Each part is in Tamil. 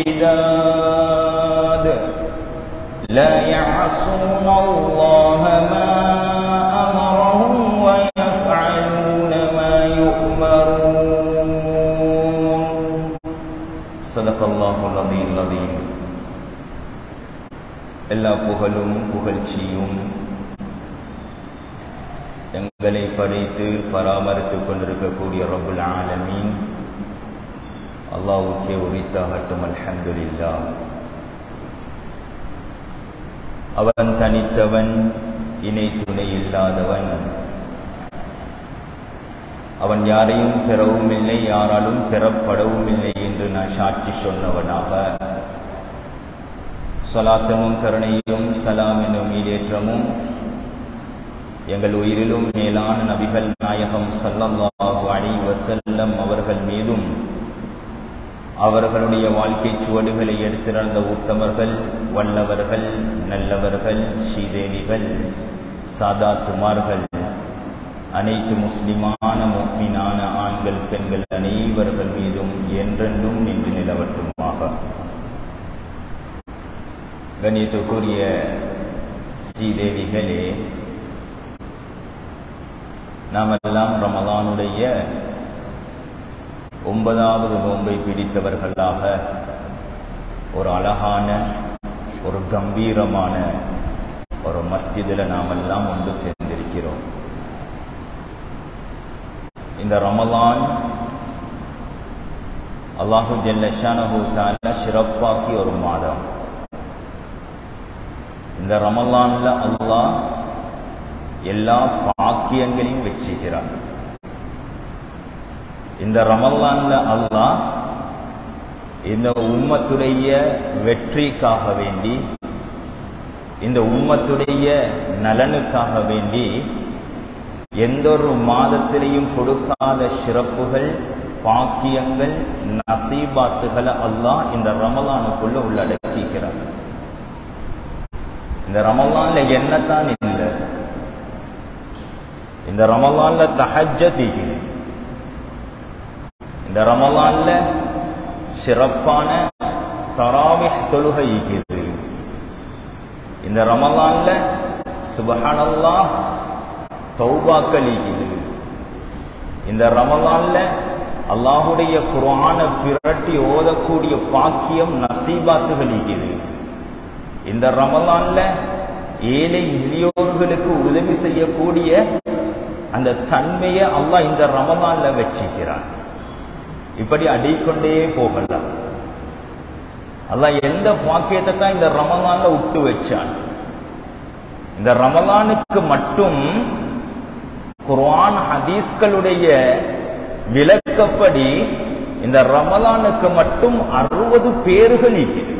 شداد لا يعصون الله ما أمرهم ويفعلون ما يؤمرون صدق الله العظيم العظيم எல்லா புகழும் புகழ்ச்சியும் எங்களை படைத்து பராமரித்துக் கொண்டிருக்கக்கூடிய ரபுல் ஆலமீன் அல்லாவுக்கே உரித்தாகட்டும் அல்ஹம்துலில்லா அவன் தனித்தவன் இணை துணை இல்லாதவன் அவன் யாரையும் பெறவும் இல்லை யாராலும் பெறப்படவும் இல்லை என்று நான் சாட்சி சொன்னவனாக சலாத்தமும் கருணையும் சலாம் என்னும் ஈடேற்றமும் எங்கள் உயிரிலும் மேலான நபிகள் நாயகம் சல்லல்லாஹு அலி வசல்லம் அவர்கள் மீதும் அவர்களுடைய வாழ்க்கை சுவடுகளை எடுத்திருந்த உத்தமர்கள் வல்லவர்கள் நல்லவர்கள் ஸ்ரீதேவிகள் சாதாத்துமார்கள் அனைத்து முஸ்லிமான முக்மினான ஆண்கள் பெண்கள் அனைவர்கள் மீதும் என்றென்றும் நின்று நிலவட்டுமாக கணியத்துக்குரிய ஸ்ரீதேவிகளே நாமெல்லாம் ரமலானுடைய ஒன்பதாவது நோன்பை பிடித்தவர்களாக ஒரு அழகான ஒரு கம்பீரமான ஒரு மஸ்ஜிதில் நாமெல்லாம் ஒன்று சேர்ந்திருக்கிறோம் இந்த ரமலான் அல்லாஹு ஜல்லஷானஹு தால சிறப்பாக்கி ஒரு மாதம் இந்த ரமலான்ல அல்லாஹ் எல்லா பாக்கியங்களையும் வச்சிருக்கிறார் இந்த ரமலான்ல அல்லாஹ் இந்த உம்மத்துடைய வெற்றிக்காக வேண்டி இந்த உம்மத்துடைய நலனுக்காக வேண்டி எந்த ஒரு மாதத்திலையும் கொடுக்காத சிறப்புகள் பாக்கியங்கள் நசீபாத்துகளை அல்லாஹ் இந்த ரமலானுக்குள்ள உள்ளடக்கிக்கிறார் இந்த ரமலான்ல என்னத்தான் இல்லை இந்த ரமலான்ல தஹஜ தீக்குது இந்த ரமலான்ல சிறப்பான தராவிஹ் தொழுகை ஈக்குது இந்த ரமலான்ல சுபஹானல்லாஹ் தௌபாக்கள் ஈக்குது இந்த ரமலான்ல அல்லாஹுடைய குரான பிரட்டி ஓதக்கூடிய பாக்கியம் நசீபாத்துகள் ஈக்குது இந்த ரமலான்ல ஏழை எளியோர்களுக்கு உதவி செய்யக்கூடிய அந்த தன்மையை அல்லாஹ் இந்த ரமலான்ல வச்சிக்கிறான் இப்படி அடிக்கொண்டே போகலாம் அல்லாஹ் எந்த பாக்கியத்தை தான் இந்த ரமலான்ல விட்டு வச்சான் இந்த ரமலானுக்கு மட்டும் குர்ஆன் ஹதீஸ்களுடைய விளக்கப்படி இந்த ரமலானுக்கு மட்டும் அறுபது பேர்கள் இருக்குது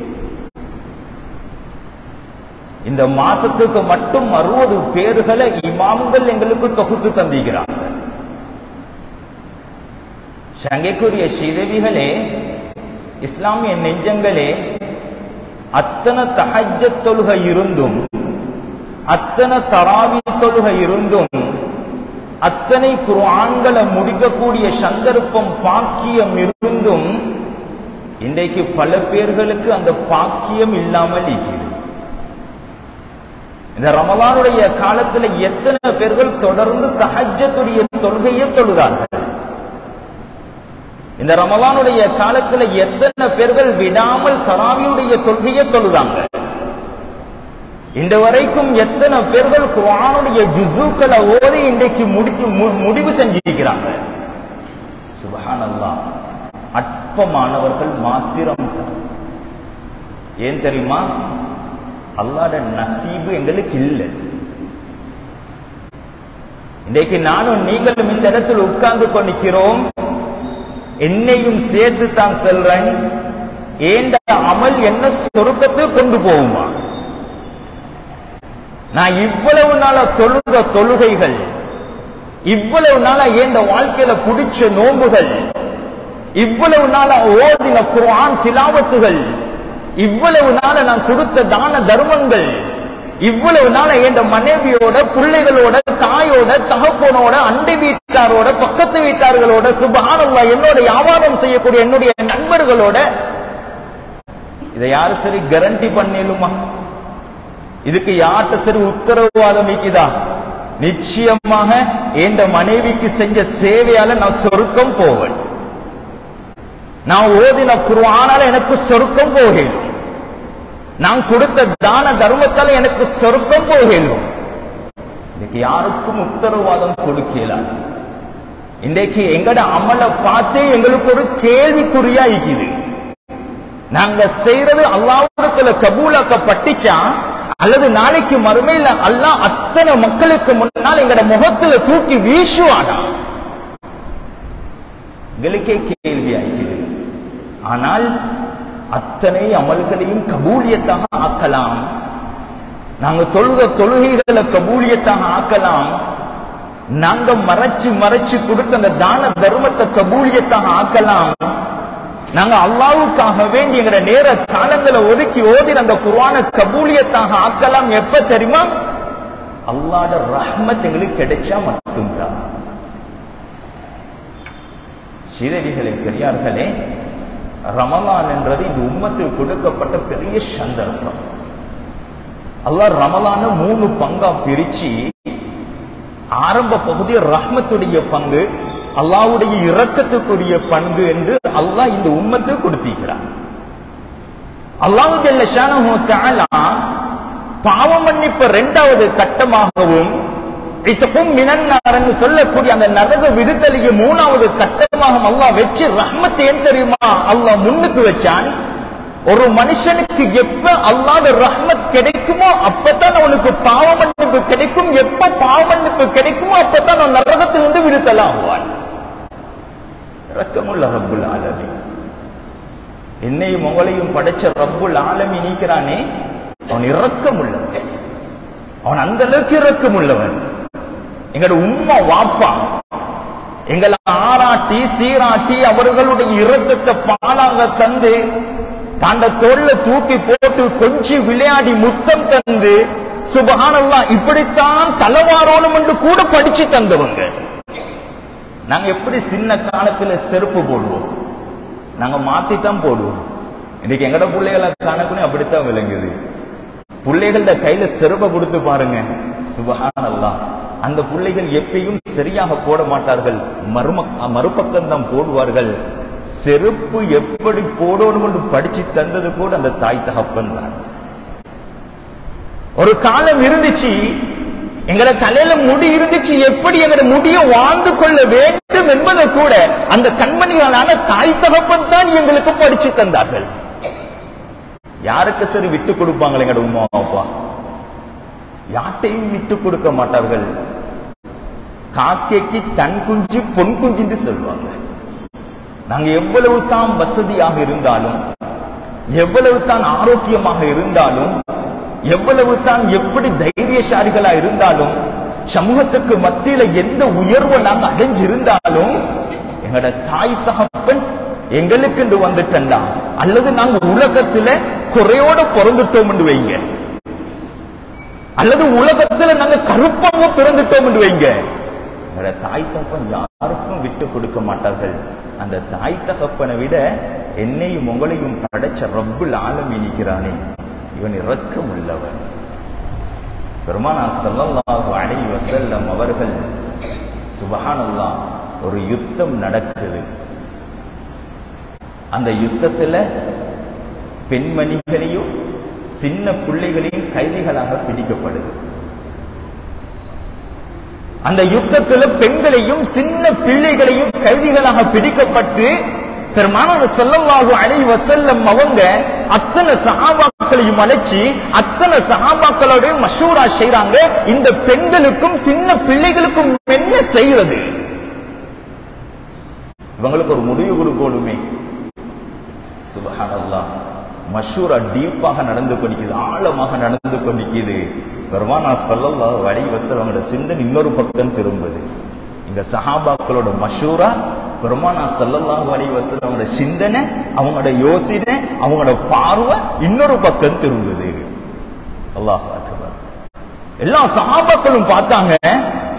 இந்த மாசத்துக்கு மட்டும் அறுபது பேர்களை இமாம்கள் எங்களுக்கு தொகுத்து தந்திக்கிறாங்க சங்கைக்குரிய ஸ்ரீதேவிகளே இஸ்லாமிய நெஞ்சங்களே அத்தனை தஹஜ தொழுகை இருந்தும் அத்தனை தராவி தொழுகை இருந்தும் அத்தனை குர்ஆன்களை முடிக்கக்கூடிய சந்தர்ப்பம் பாக்கியம் இருந்தும் இன்றைக்கு பல பேர்களுக்கு அந்த பாக்கியம் இல்லாமல் இருக்கிறது இந்த ரமலானுடைய காலத்துல எத்தனை பேர்கள் தொடர்ந்து தஹஜத்துடைய தொழுகையை தொழுதார்கள் இந்த ரமலானுடைய காலத்துல எத்தனை பேர்கள் விடாமல் தராவியுடைய தொழுகையை தொழுதாங்க இன்று வரைக்கும் எத்தனை பேர்கள் குரானுடைய ஜுசுக்களை ஓதி இன்றைக்கு முடிச்சு மு- முடிவு செஞ்சிருக்கிறாங்க சுபஹானல்லாஹ் அற்பமானவர்கள் மாத்திரம் தான் ஏன் தெரியுமா அல்லாட நசீபு எங்களுக்கு இல்லை இன்றைக்கு நானும் நீங்களும் இந்த இடத்தில் உட்கார்ந்து கொண்டிருக்கிறோம் என்னையும் சேர்த்து தான் செல்றேன் ஏண்ட அமல் என்ன சொருக்கத்தை கொண்டு போகுமா நான் இவ்வளவு நாளா தொழுத தொழுகைகள் இவ்வளவு நாளா ஏண்ட வாழ்க்கையில புடிச்ச நோன்புகள் இவ்வளவு நாளா ஓதின குர்ஆன் திலாவத்துகள் இவ்வளவு நாள நான் கொடுத்த தான தர்மங்கள் இவ்வளவு நாள என் மனைவியோட பிள்ளைகளோட தாயோட தகப்பனோட அண்டை வீட்டாரோட பக்கத்து வீட்டார்களோட சுபஹானல்லாஹ் என்னோட வியாபாரம் செய்யக்கூடிய என்னுடைய நண்பர்களோட இதை யாரு சரி கேரண்டி பண்ணிடுமா இதுக்கு யார்கிட்ட சரி உத்தரவாதம் வைக்குதா நிச்சயமாக என் மனைவிக்கு செஞ்ச சேவையால நான் சொருக்கம் போவேன் நான் ஓதின குருவானால எனக்கு சொருக்கம் போகலும் நான் கொடுத்த தான தர்மத்தால எனக்கு சொருக்கம் போகலும் இதுக்கு யாருக்கும் உத்தரவாதம் கொடுக்கலாது இன்றைக்கு எங்கட அமலை பார்த்து எங்களுக்கு ஒரு கேள்விக்குறியா இருக்குது நாங்க செய்யறது அல்லாவிடத்துல கபூலாக்கப்பட்டுச்சா அல்லது நாளைக்கு மறுமையில அல்லாஹ் அத்தனை மக்களுக்கு முன்னால் எங்கட முகத்துல தூக்கி வீசுவானா எங்களுக்கே கேள்வி ஆயிக்குது ஆனால் அத்தனை அமல்களையும் கபூலியத்தாக ஆக்கலாம் நாங்க தொழுத தொழுகைகளை கபூலியத்தாக ஆக்கலாம் நாங்க மறைச்சு மறைச்சு கொடுத்த அந்த தான தர்மத்தை கபூலியத்தாக ஆக்கலாம் நாங்க அல்லாவுக்காக வேண்டி எங்கிற நேர காலங்களை ஒதுக்கி ஓதி அந்த குர்ஆன கபூலியத்தாக ஆக்கலாம் எப்ப தெரியுமா அல்லாட ரஹ்மத் எங்களுக்கு கிடைச்சா மட்டும்தான் சீதடிகளே பெரியார்களே ரமலான் என்றது இந்த உம்மத்துக்கு கொடுக்கப்பட்ட பெரிய சந்தர்ப்பம் அல்லாஹ் ரமலான மூணு பங்கா பிரிச்சு ஆரம்ப பகுதி ரஹ்மத்துடைய பங்கு அல்லாவுடைய இரக்கத்துக்குரிய பங்கு என்று அல்லாஹ் இந்த உம்மத்து கொடுத்திருக்கிறார் அல்லாஹு ஜல்ல ஷானஹு தஆலா பாவ மன்னிப்பு இரண்டாவது கட்டமாகவும் இத்தப்பும் மினன்னார்னு சொல்லக்கூடிய அந்த நரக விடுதலையை மூணாவது கட்டமாக அல்லாஹ் வச்சு ரஹ்மத்தை ஏன் தெரியுமா அல்லாஹ் முன்னுக்கு வச்சான் ஒரு மனுஷனுக்கு எப்ப அல்லாத ரஹ்மத் கிடைக்குமோ அப்பதான் அவனுக்கு பாவ மன்னிப்பு கிடைக்கும் எப்ப பாவ மன்னிப்பு கிடைக்குமோ அப்பதான் அவன் நரகத்திலிருந்து விடுதலாகுவான் இரக்கமுள்ள ரப்புல் ஆலமி என்னையும் உங்களையும் படைச்ச ரப்புல் ஆலமி நீக்கிறானே அவன் இரக்கம் உள்ளவன் அவன் அந்த அளவுக்கு இரக்கம் உள்ளவன் எங்களோட உம்மா வாப்பா எங்களை ஆராட்டி சீராட்டி அவர்களுடைய இரக்கத்தை பாலாக தந்து தாண்ட தோல்ல தூக்கி போட்டு கொஞ்சி விளையாடி முத்தம் தந்து சுபஹானல்லாஹ் இப்படித்தான் தலைவாரோணும் என்று கூட படிச்சு தந்தவங்க நாங்க எப்படி சின்ன காலத்துல செருப்பு போடுவோம் நாங்க மாத்தித்தான் போடுவோம் இன்னைக்கு எங்கட பிள்ளைகளை கணக்குன்னு அப்படித்தான் விளங்குது பிள்ளைகள கையில செருப்பை கொடுத்து பாருங்க சுபஹானல்லாஹ் அந்த பிள்ளைகள் எப்பயும் சரியாக போட மாட்டார்கள் மறும மறுபக்கம் தான் போடுவார்கள் செருப்பு எப்படி போடணும் என்று படிச்சு தந்தது கூட அந்த தாய் தகப்பன் தான் ஒரு காலம் இருந்துச்சு எங்களை தலையில முடி இருந்துச்சு எப்படி எங்களை முடிய வாழ்ந்து கொள்ள வேண்டும் என்பதை கூட அந்த கண்மணிகளான தாய் தகப்பன் தான் எங்களுக்கு படிச்சு தந்தார்கள் யாருக்கு சரி விட்டு கொடுப்பாங்க எங்களோட உமா அப்பா யார்ட்டையும் விட்டு கொடுக்க மாட்டார்கள் காக்கைக்கு தன் குஞ்சு பொன் குஞ்சுன்னு சொல்லுவாங்க நாங்க எவ்வளவு தான் வசதியாக இருந்தாலும் எவ்வளவு தான் ஆரோக்கியமாக இருந்தாலும் எவ்வளவு தான் எப்படி தைரியசாலிகளா இருந்தாலும் சமூகத்துக்கு மத்தியில எந்த உயர்வை நாங்க அடைஞ்சிருந்தாலும் எங்கட தாய் தகப்பன் எங்களுக்கு என்று வந்துட்டா அல்லது நாங்க உலகத்துல குறையோட பிறந்துட்டோம் வைங்க அல்லது உலகத்துல நாங்க கருப்பாக பிறந்துட்டோம் என்று வைங்க எங்கட தாய் தகப்பன் யாருக்கும் விட்டு கொடுக்க மாட்டார்கள் அந்த தாய் தகப்பனை விட என்னையும் உங்களையும் படைச்ச ரப்புல் ஆலமி நிற்கிறானே இவன் இரக்கம் உள்ளவன் பெருமானா ஸல்லல்லாஹு அலைஹி வஸல்லம் அவர்கள் சுபஹானல்லாஹ் ஒரு யுத்தம் நடக்குது அந்த யுத்தத்துல பெண்மணிகளையும் சின்ன பிள்ளைகளையும் கைதிகளாக பிடிக்கப்படுது அந்த யுத்தத்துல பெண்களையும் சின்ன பிள்ளைகளையும் கைதிகளாக பிடிக்கப்பட்டு பெருமானார் ஸல்லல்லாஹு அலைஹி வஸல்லம் அவங்க அத்தனை சஹாபாக்களையும் அழைச்சி அத்தனை சஹாபாக்களோட மஷூரா செய்றாங்க இந்த பெண்களுக்கும் சின்ன பிள்ளைகளுக்கும் என்ன செய்யறது இவங்களுக்கு ஒரு முடிவு கொடுக்கணுமே சுபஹானல்லாஹ் மஷூரா டீப்பாக நடந்து கொண்டிருக்குது ஆழமாக நடந்து கொண்டிருக்குது பெருமானா ஸல்லல்லாஹு அலைஹி வஸல்லம் அவங்களோட சிந்தனை இன்னொரு பக்கம் திரும்புது இந்த சஹாபாக்களோட மஷூரா பெருமானா ஸல்லல்லாஹு அலைஹி வஸல்லம் அவங்களோட சிந்தனை அவங்களோட யோசனை அவங்களோட பார்வை இன்னொரு பக்கம் திரும்புது அல்லாஹ் அக்பர் எல்லா சஹாபாக்களும் பார்த்தாங்க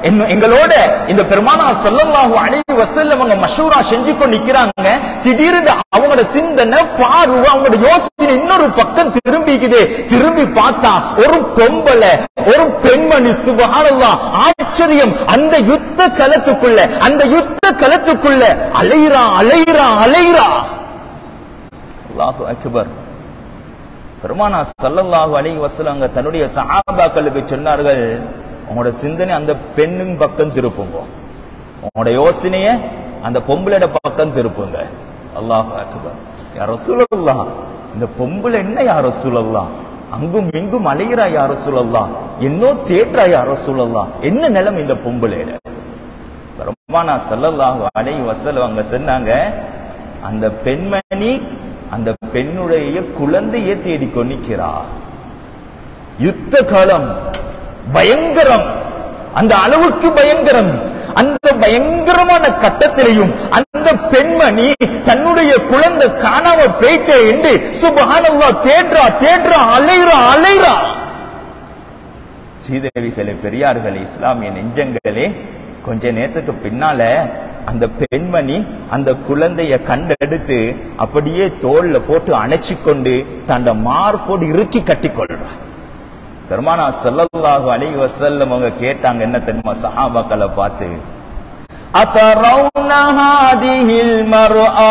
என்ன- எங்களோட இந்த பெருமானா ஸல்லல்லாஹு அலைஹி வஸல்லம் அவங்க மஷூரா செஞ்சு கொண்டு நிக்கிறாங்க திடீர்னு அவங்களோட சிந்தனை பார்வை அவங்களோட யோசனை இன்னொரு பக்கம் திரும்பிக்குது திரும்பி பார்த்தா ஒரு பொம்பளை ஒரு பெண்மணி சுபஹானல்லாஹ் ஆச்சரியம் அந்த யுத்த களத்துக்குள்ள அந்த யுத்த களத்துக்குள்ள அலைரா அலைரா அலைரா அல்லாஹு அக்பர் பெருமானா ஸல்லல்லாஹு அலைஹி வஸல்லம் அங்க தன்னுடைய சஹாபாக்களுக்கு சொன்னார்கள் உங்களோட சிந்தனை அந்த பெண்ணின் பக்கம் திருப்புங்க உங்களோட யோசனைய அந்த பொம்பளையோட பக்கம் திருப்புங்க அல்லாஹ் அக்பர் யா ரசூலல்லாஹ் இந்த பொம்பளை என்ன யா ரசூலல்லாஹ் அங்கும் இங்கும் அலையிறா யா ரசூலல்லாஹ் என்னோ தேற்றா யா ரசூலல்லாஹ் என்ன நிலைமை இந்த பொம்பளையோட பெருமானா ஸல்லல்லாஹு அலைஹி வஸல்லம் அங்க சொன்னாங்க அந்த பெண்மணி அந்த பெண்ணுடைய குழந்தையை தேடிக் கொண்டிருக்கிறா யுத்த காலம் பயங்கரம் அந்த அளவுக்கு பயங்கரம் அந்த பயங்கரமான கட்டத்திலையும் அந்த பெண்மணி தன்னுடைய குழந்தை காணாம போயிட்டே என்று சுபஹானல்லாஹ் தேடுறா தேடுறா அலைறா அலைறா ஸ்ரீதேவிகளே பெரியார்களே இஸ்லாமிய நெஞ்சங்களே கொஞ்ச நேரத்துக்கு பின்னால அந்த பெண்மணி அந்த குழந்தைய கண்டெடுத்து அப்படியே தோல்ல போட்டு அணைச்சு கொண்டு தண்ட மார்போடு இறுக்கி கட்டிக்கொள்றா பெருமானா ஸல்லல்லாஹு அலைஹி வஸல்லம் அவங்க கேட்டாங்க என்ன தெரியுமா சஹாபாக்களை பார்த்து அத்தரவுன ஹாதிஹில் மர்ஆ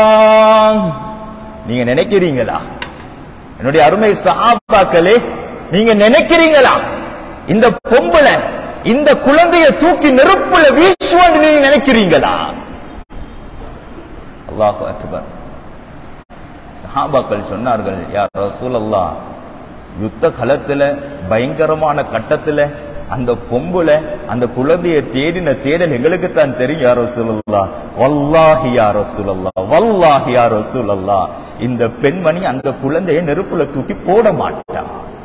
நீங்க நினைக்கிறீங்களா என்னுடைய அருமை சஹாபாக்களே நீங்க நினைக்கிறீங்களா இந்த பொம்பளை இந்த குழந்தைய தூக்கி நெருப்புல வீசுவான்னு நீங்க நினைக்கிறீங்களா அல்லாஹு அக்பர் சஹாபாக்கள் சொன்னார்கள் யார் ரசூலல்லாஹ் யுத்த களத்துல பயங்கரமான கட்டத்துல அந்த பொம்புல அந்த குழந்தைய தேடின தேடல் எங்களுக்கு தான் தெரியும் யாரோ சொல்லல்லா வல்லாஹி யாரோ சொல்லல்லா வல்லாஹி யாரோ சொல்லல்லா இந்த பெண்மணி அந்த குழந்தைய நெருப்புல தூக்கி போட மாட்டா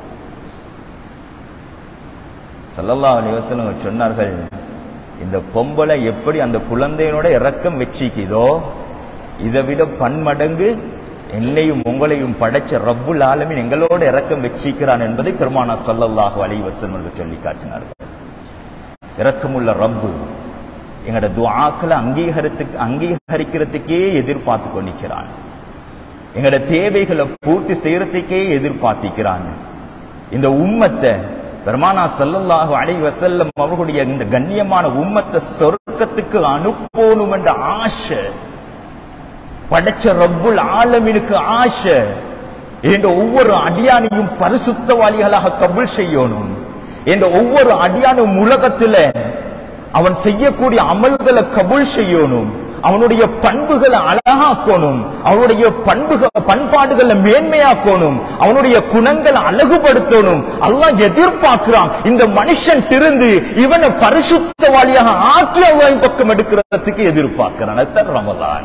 ஸல்லல்லாஹு அலைஹி வஸல்லம் சொன்னார்கள் இந்த பொம்பளை எப்படி அந்த குழந்தையினோட இரக்கம் வச்சிக்குதோ இதை விட பன்மடங்கு என்னையும் உங்களையும் படைச்ச ரப்புல் ஆலமீன் எங்களோட இரக்கம் வச்சிக்கிறான் என்பதை பெருமானா ஸல்லல்லாஹு அலைஹி வஸல்லம் அவர்கள் சொல்லி காட்டினார்கள் இரக்கமுள்ள ரப்பு எங்களோட துஆக்களை அங்கீகரித்துக்கு அங்கீகரிக்கிறதுக்கே எதிர்பார்த்து கொண்டிருக்கிறான் எங்களோட தேவைகளை பூர்த்தி செய்யறதுக்கே எதிர்பார்த்திக்கிறான் இந்த உம்மத்தை பெருமானா ஸல்லல்லாஹு அலைஹி வஸல்லம் அவர்களுடைய இந்த கண்ணியமான உம்மத்தை சொர்க்கத்துக்கு அனுப்பணும் என்ற ஆசை படைச்ச ரப்புல் ஆலமீனுக்கு ஆசை என்ற ஒவ்வொரு அடியானையும் பரிசுத்தவாளிகளாக கபுல் செய்யணும் என்ற ஒவ்வொரு அடியானும் உலகத்துல அவன் செய்யக்கூடிய அமல்களை கபுல் செய்யணும் அவனுடைய பண்புகளை அழகாக்கணும் அவனுடைய பண்புகள் பண்பாடுகளை மேன்மையாக்கணும் அவனுடைய குணங்களை அழகுபடுத்தணும் அல்லாஹ் எதிர்பார்க்கிறான் இந்த மனுஷன் திருந்து இவனை பரிசுத்தவாளியாக ஆக்கி அல்லாஹ் பக்கம் எடுக்கிறதுக்கு எதிர்பார்க்கிறான் அதுதான் ரமலான்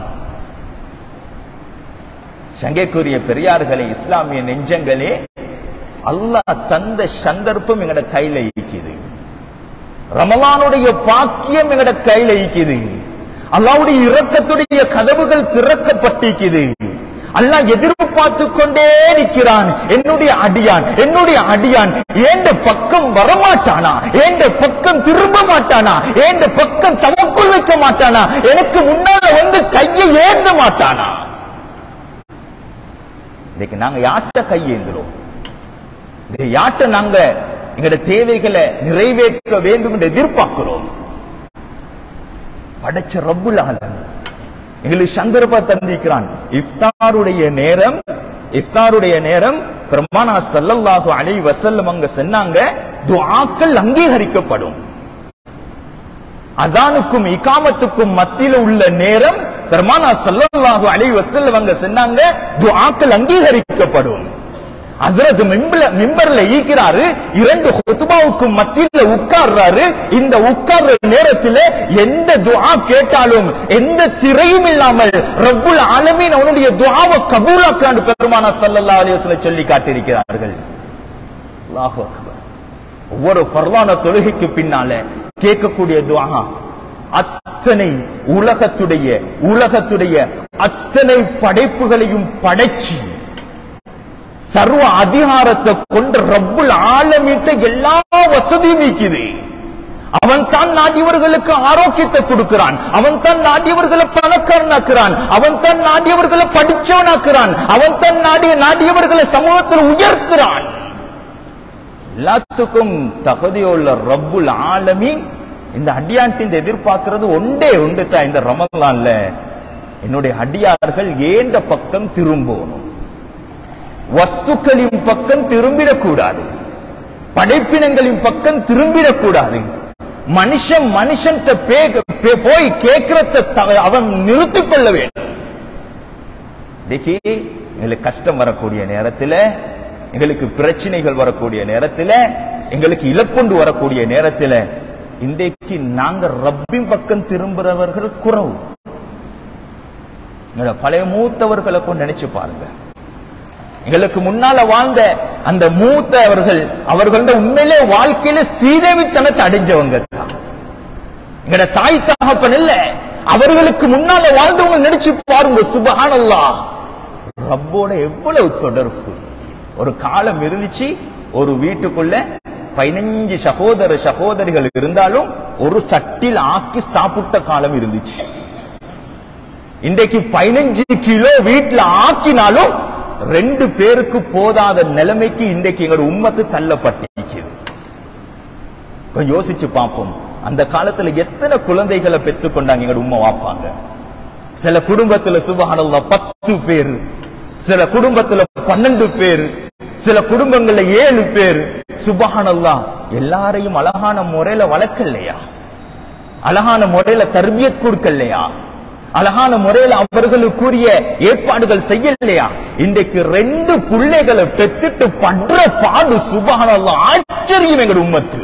சங்கைக்குரிய பெரியார்களே இஸ்லாமிய நெஞ்சங்களே அல்லாஹ் தந்த சந்தர்ப்பம் எங்கட கையில இருக்குது ரமலானுடைய பாக்கியம் எங்கட கையில இருக்குது அல்லாவுடைய இரக்கத்துடைய கதவுகள் திறக்கப்பட்டிருக்குது அல்லாஹ் எதிர்பார்த்து கொண்டே நிற்கிறான் என்னுடைய அடியான் என்னுடைய அடியான் ஏண்ட பக்கம் வரமாட்டானா ஏண்ட பக்கம் திரும்ப மாட்டானா ஏண்ட பக்கம் தமக்குள் வைக்க மாட்டானா எனக்கு முன்னால வந்து கையை ஏந்த மாட்டானா இன்னைக்கு நாங்க யார்கிட்ட கையேந்துறோம் இந்த யார்கிட்ட நாங்க எங்களோட தேவைகளை நிறைவேற்ற வேண்டும் என்று எதிர்பார்க்கிறோம் படைச்ச ரப்புல் ஆலமீன் எங்களுக்கு சந்தர்ப்ப தந்திக்கிறான் இஃப்தாருடைய நேரம் இஃப்தாருடைய நேரம் பெருமானா ஸல்லல்லாஹு அலைஹி வஸல்லம் அங்க சொன்னாங்க துஆக்கள் அங்கீகரிக்கப்படும் அசானுக்கும் இகாமத்துக்கும் மத்தியில உள்ள நேரம் பெருமானா ஸல்லல்லாஹு அலைஹி வஸல்லம் அங்க சொன்னாங்க துஆக்கள் அங்கீகரிக்கப்படும் ஹஸ்ரத் மிம்பர்ல மிம்பர்ல ஈக்கிறாரு இரண்டு ஹுத்பாவுக்கும் மத்தியில உட்கார்றாரு இந்த உட்கார்ற நேரத்தில் எந்த துஆ கேட்டாலும் எந்த திரையும் இல்லாமல் ரப்புல் ஆலமீன் அவனுடைய துஆவை கபூலாக்காண்டு பெருமானா ஸல்லல்லாஹு அலைஹி வஸல்லம் சொல்லி காட்டியிருக்கிறார்கள் அல்லாஹு அக்பர் ஒவ்வொரு ஃபர்லான தொழுகைக்கு பின்னால கேட்கக்கூடிய துஆ அத்தனை உலகத்துடைய உலகத்துடைய அத்தனை படைப்புகளையும் படைச்சி சர்வ அதிகாரத்தை கொண்டு ரப்புல் ஆலமீட்ட எல்லா வசதியும் நீக்குது அவன் தான் நாடியவர்களுக்கு ஆரோக்கியத்தை கொடுக்கிறான் அவன் தான் நாடியவர்களை பணக்காரனாக்குறான் அவன் தான் நாடியவர்களை படிச்சவனாக்குறான் அவன் தான் நாடிய நாடியவர்களை சமூகத்தில் உயர்த்துறான் எல்லாத்துக்கும் தகுதியுள்ள ரப்புல் ஆலமீன் இந்த அடியாண்டின் எதிர்பார்க்கிறது ஒன்றே உண்டு தான் இந்த ரமலான்ல என்னுடைய அடியார்கள் ஏண்ட பக்கம் திரும்பணும் வஸ்துக்களின் பக்கம் திரும்பிடக்கூடாது படைப்பினங்களின் பக்கம் திரும்பிடக்கூடாது மனுஷன் மனுஷன் போய் கேட்கிறத த- அவன் நிறுத்திக் கொள்ள வேண்டும் இன்னைக்கு எங்களுக்கு கஷ்டம் வரக்கூடிய நேரத்துல எங்களுக்கு பிரச்சனைகள் வரக்கூடிய நேரத்துல எங்களுக்கு இழப்புண்டு வரக்கூடிய நேரத்துல இன்றைக்கு நாங்க ரப்பின் பக்கம் திரும்புறவர்கள் குறவு எங்களோட பழைய மூத்தவர்களை கொண்டு நினைச்சு பாருங்க எங்களுக்கு முன்னால வாழ்ந்த அந்த மூத்தவர்கள் அவர்களோட உண்மையிலே வாழ்க்கையில சீதேவித்தனத்தை அடைஞ்சவங்க தான் எங்கட தாய் தகப்பன் இல்ல அவர்களுக்கு முன்னால வாழ்ந்தவங்க நினைச்சு பாருங்க சுபஹானல்லாஹ் ரப்போட எவ்வளவு தொடர்பு ஒரு காலம் இருந்துச்சு ஒரு வீட்டுக்குள்ள பதினஞ்சு சகோதர சகோதரிகள் இருந்தாலும் ஒரு சட்டில் ஆக்கி சாப்பிட்ட காலம் இருந்துச்சு இன்றைக்கு பதினஞ்சு கிலோ வீட்டுல ஆக்கினாலும் ரெண்டு பேருக்கு போதாத நிலைமைக்கு இன்றைக்கு எங்களோட உம்மத்து தள்ளப்பட்டிருக்கிறது கொஞ்சம் யோசிச்சு பார்ப்போம் அந்த காலத்துல எத்தனை குழந்தைகளை பெற்றுக் கொண்டாங்க எங்க உம்மா வாப்பாங்க சில குடும்பத்துல சுபஹானல்லா பத்து பேர் சில குடும்பத்துல பன்னெண்டு பேர் சில குடும்பங்கள்ல ஏழு பேர் சுபஹானல்லா எல்லாரையும் அழகான முறையில வளர்க்கலையா அழகான முறையில தர்பியத் கொடுக்கலையா அழகான முறையில அவர்களுக்குரிய ஏற்பாடுகள் செய்யலையா இன்றைக்கு ரெண்டு பிள்ளைகளை பெத்துட்டு படுற பாடு சுபஹானல்லா ஆச்சரியம் எங்க உம்மத்து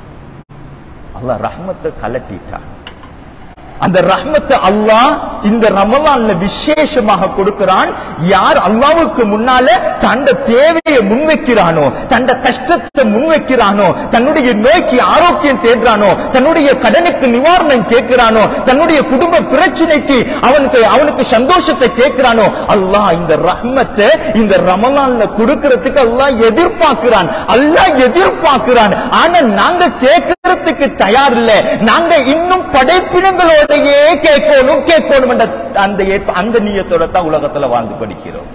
அல்லாஹ் ரஹ்மத்தை கலட்டிட்டான் அந்த ரஹ்மத்தை அல்லாஹ் இந்த ரமலான்ல விசேஷமாக கொடுக்கிறான் யார் அல்லாவுக்கு முன்னால தண்ட தேவையை முன்வைக்கிறானோ தண்ட கஷ்டத்தை முன்வைக்கிறானோ தன்னுடைய நோய்க்கு ஆரோக்கியம் தேடுறானோ தன்னுடைய கடனுக்கு நிவாரணம் கேட்கிறானோ தன்னுடைய குடும்ப பிரச்சனைக்கு அவனுக்கு அவனுக்கு சந்தோஷத்தை கேட்கிறானோ அல்லாஹ் இந்த ரஹ்மத்தை இந்த ரமலான்ல கொடுக்கிறதுக்கு அல்லாஹ் எதிர்பார்க்கிறான் அல்லாஹ் எதிர்பார்க்கிறான் ஆனா நாங்க கேட்கறதுக்கு தயார் இல்ல நாங்க இன்னும் படைப்பினங்களோடையே கேட்கணும் கேட்கணும் என்ற அந்த ஏற்ப- அந்த நீயத்தோட தான் உலகத்துல வாழ்ந்து படிக்கிறோம்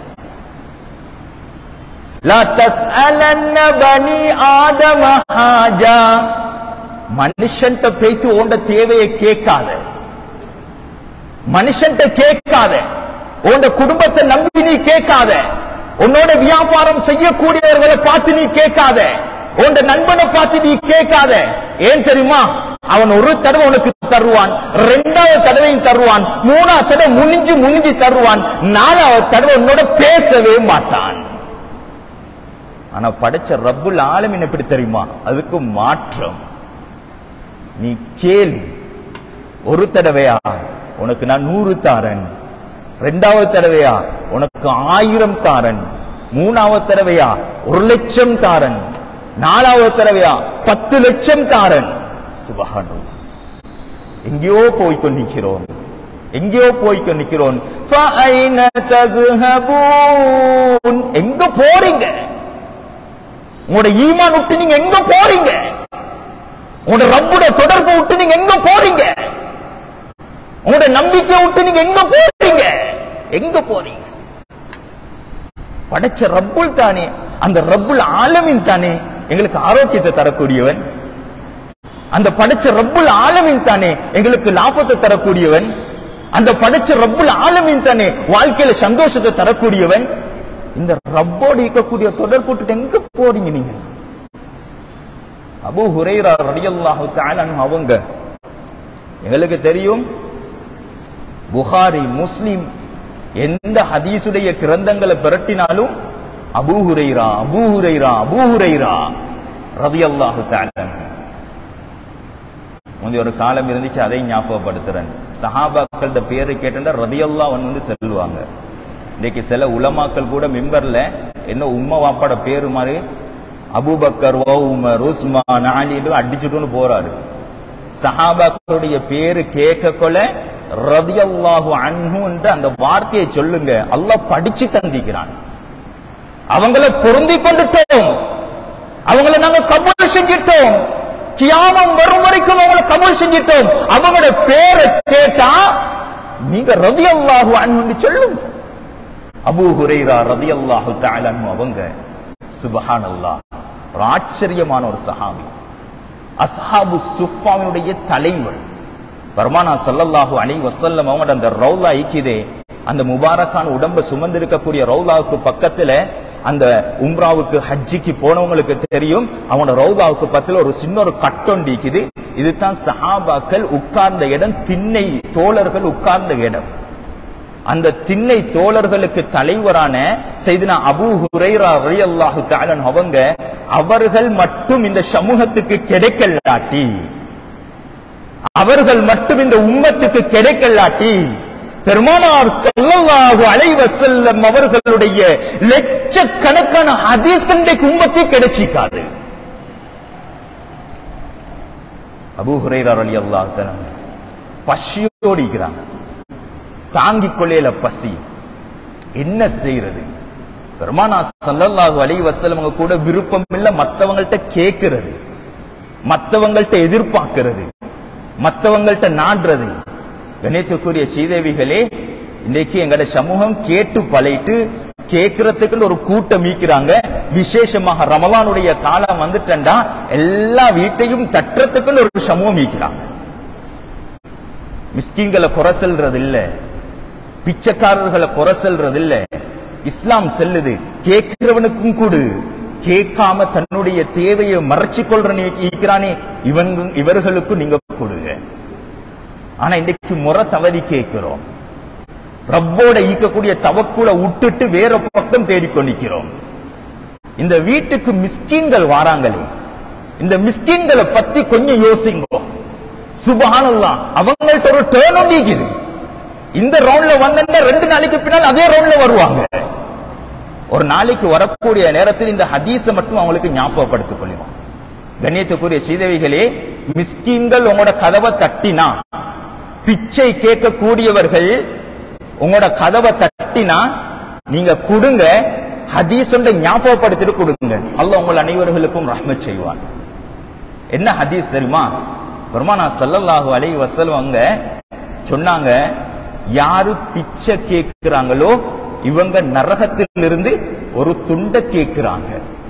லா தஸ்அலன்ன பனி ஆதம ஹாஜா மனுஷன்ட்ட பேச்சு ஓண்ட தேவையை கேட்காத மனுஷன்ட்ட கேட்காத உன் குடும்பத்தை நம்பி நீ கேட்காத உன்னோட வியாபாரம் செய்யக்கூடியவர்களை பார்த்து நீ கேட்காத உன் நண்பனை பார்த்து நீ கேட்காத ஏன் தெரியுமா அவன் ஒரு தடவை உனக்கு தருவான் ரெண்டாவது தடவையும் தருவான் மூணாவது தடவை முனிஞ்சு முனிஞ்சு தருவான் நாலாவது தடவை உன்னோட பேசவே மாட்டான் ஆனா படைச்ச ரப்புல் ஆலமின் எப்படி தெரியுமா அதுக்கு மாற்றம் நீ கேளு ஒரு தடவையா உனக்கு நான் நூறு தாரன் ரெண்டாவது தடவையா உனக்கு ஆயிரம் தாரன் மூணாவது தடவையா ஒரு லட்சம் தாரன் நாலாவது தடவையா பத்து லட்சம் தாரன் சுபஹானல்லாஹ் எங்கேயோ போய் கொண்டிருக்கிறோம் எங்கேயோ போய் கொண்டிருக்கிறோம் فَأَيْنَ تَذْهَبُونَ? எங்க போறீங்க உங்களோட ஈமான் விட்டு நீங்க எங்க போறீங்க உங்களோட ரப்புட தொடர்பு விட்டு நீங்க எங்க போறீங்க உங்களோட நம்பிக்கை விட்டு நீங்க எங்க போறீங்க எங்க போறீங்க படைச்ச ரப்புல் தானே அந்த ரப்புல் ஆலமின் தானே எங்களுக்கு ஆரோக்கியத்தை தரக்கூடியவன் அந்த படைச்ச ரப்புல் ஆலமின் தானே எங்களுக்கு லாபத்தை தரக்கூடியவன் அந்த படைச்ச ரப்புல் ஆலமின் தானே வாழ்க்கையில சந்தோஷத்தை தரக்கூடியவன் இந்த ரப்போடு இருக்கக்கூடிய தொடர்பு விட்டுட்டு எங்க போறீங்க நீங்க அபூ ஹுரைரா ரலியல்லாஹு தஆலா அன்ஹு அவங்க எங்களுக்கு தெரியும் புகாரி முஸ்லிம் எந்த ஹதீசுடைய கிரந்தங்களை பிரட்டினாலும் Abu Hurairah Abu Hurairah Abu Hurairah ரலியல்லாஹு தஆலா அன்ஹு. முந்தைய ஒரு காலம் இருந்துச்சு அதை ஞாபகப்படுத்துறேன் சஹாபாக்கள்ட பேரை கேட்டா ரதியல்லா வந்து சொல்லுவாங்க இன்னைக்கு சில உலமாக்கள் கூட மிம்பர்ல என்ன உம்மா வாப்பாட பேரு மாதிரி அபூபக்கர் ஓ உமர் உஸ்மான் அலின்னு அடிச்சுட்டுன்னு போறாரு சஹாபாக்களுடைய பேரு கேட்க கொள்ள ரதியல்லாஹு அன்ஹு என்ற அந்த வார்த்தையை சொல்லுங்க அல்லாஹ் படிச்சு தந்திக்கிறான் அவங்கள பொருந்தி கொண்டுட்டோம் அவங்கள நாங்க கபூல் செஞ்சிட்டோம் கியாமம் வரும் வரைக்கும் அவங்களை கபூல் செஞ்சிட்டோம் அவங்களோட பேரை கேட்டா நீங்க ரதியல்லாஹு அன்ஹு சொல்லுங்க அபூ ஹுரைரா ரதியல்லாஹு தஆலா அன்ஹு அவங்க சுப்ஹானல்லாஹ் ஒரு ஆச்சரியமான ஒரு சஹாபி அஸ்ஹாபு சுஃபாவினுடைய தலைவர் பர்மானா ஸல்லல்லாஹு அலைஹி வஸல்லம் அவங்க அந்த ரௌலா ஐக்கிதே அந்த முபாரக்கான உடம்ப சுமந்திருக்கக்கூடிய ரௌலாவுக்கு பக்கத்துல அந்த உம்ராவுக்கு ஹஜ்ஜிக்கு போனவங்களுக்கு தெரியும் அவனோட ரௌலாவுக்கு பக்கத்துல ஒரு சின்ன ஒரு கட்டொண்டிக்குது இதுதான் சஹாபாக்கள் உட்கார்ந்த இடம் திண்ணை தோழர்கள் உட்கார்ந்த இடம் அந்த திண்ணை தோழர்களுக்கு தலைவரான செய்தினா அபூ ஹுரைரா ரலியல்லாஹு தஆலா அவங்க அவர்கள் மட்டும் இந்த சமூகத்துக்கு கிடைக்கலாட்டி அவர்கள் மட்டும் இந்த உம்மத்துக்கு கிடைக்கலாட்டி பெருமானார் ஸல்லல்லாஹு அலைஹி வஸல்லம் அவர்களுடைய லட்சக்கணக்கான ஹதீஸ் கண்டைக்கு உம்மத்தை கிடைச்சிக்காது அபூ ஹுரைரா ரலியல்லாஹு தஆலா பசியோடு இருக்கிறாங்க தாங்கிக் கொள்ளையில பசி என்ன செய்யறது பெருமானா ஸல்லல்லாஹு அலைஹி வஸல்லம் அவங்க கூட விருப்பம் இல்ல மத்தவங்கள்ட்ட கேக்குறது மத்தவங்கள்ட்ட எதிர்பார்க்கிறது மத்தவங்கள்ட்ட நாடுறது கணேத்துக்குரிய ஸ்ரீதேவிகளே இன்னைக்கு எங்கட சமூகம் கேட்டு பழைட்டு கேட்கறதுக்குன்னு ஒரு கூட்டம் மீக்கிறாங்க விசேஷமாக ரமலானுடைய காலம் வந்துட்டா எல்லா வீட்டையும் தட்டுறதுக்குன்னு ஒரு சமூகம் மீக்கிறாங்க மிஸ்கின்களை குறை சொல்றது இல்ல பிச்சைக்காரர்களை குறை சொல்றது இல்ல இஸ்லாம் செல்லுது கேட்கிறவனுக்கும் கூடு கேட்காம தன்னுடைய தேவையை மறைச்சு கொள்ற ஈக்கிறானே இவன் இவர்களுக்கும் நீங்க கொடுங்க ஆனா இன்னைக்கு முறை தவறி கேட்கிறோம் ரப்போட ஈக்கக்கூடிய தவக்குல விட்டுட்டு வேற பக்கம் தேடிக்கொண்டிருக்கிறோம் இந்த வீட்டுக்கு மிஸ்கின்கள் வாராங்களே இந்த மிஸ்கின்களை பத்தி கொஞ்சம் யோசிங்கோ சுபஹானல்லாஹ் அவங்கள்ட்ட ஒரு டேர்ன் ஒண்டிக்குது இந்த ரவுண்ட்ல வந்தா ரெண்டு நாளைக்கு பின்னால் அதே ரவுண்ட்ல வருவாங்க ஒரு நாளைக்கு வரக்கூடிய நேரத்தில் இந்த ஹதீஸை மட்டும் அவங்களுக்கு ஞாபகப்படுத்திக் கொள்ளுவோம் கண்ணியத்துக்குரிய ஸ்ரீதேவிகளே மிஸ்கின்கள் உங்களோட கதவை தட்டினா பிச்சை கேட்கக்கூடியவர்கள் உங்களோட கதவை தட்டினா நீங்க கொடுங்க ஹதீஸ் ஞாபகப்படுத்திட்டு கொடுங்க அல்லாஹ் உங்கள் அனைவர்களுக்கும் ரஹ்மத் செய்வான் என்ன ஹதீஸ் தெரியுமா பெருமானா ஸல்லல்லாஹு அலைஹி வஸல்லம் அவங்க சொன்னாங்க யாரு பிச்சை கேட்கிறாங்களோ இவங்க நரகத்திலிருந்து ஒரு துண்டை கேட்கிறாங்க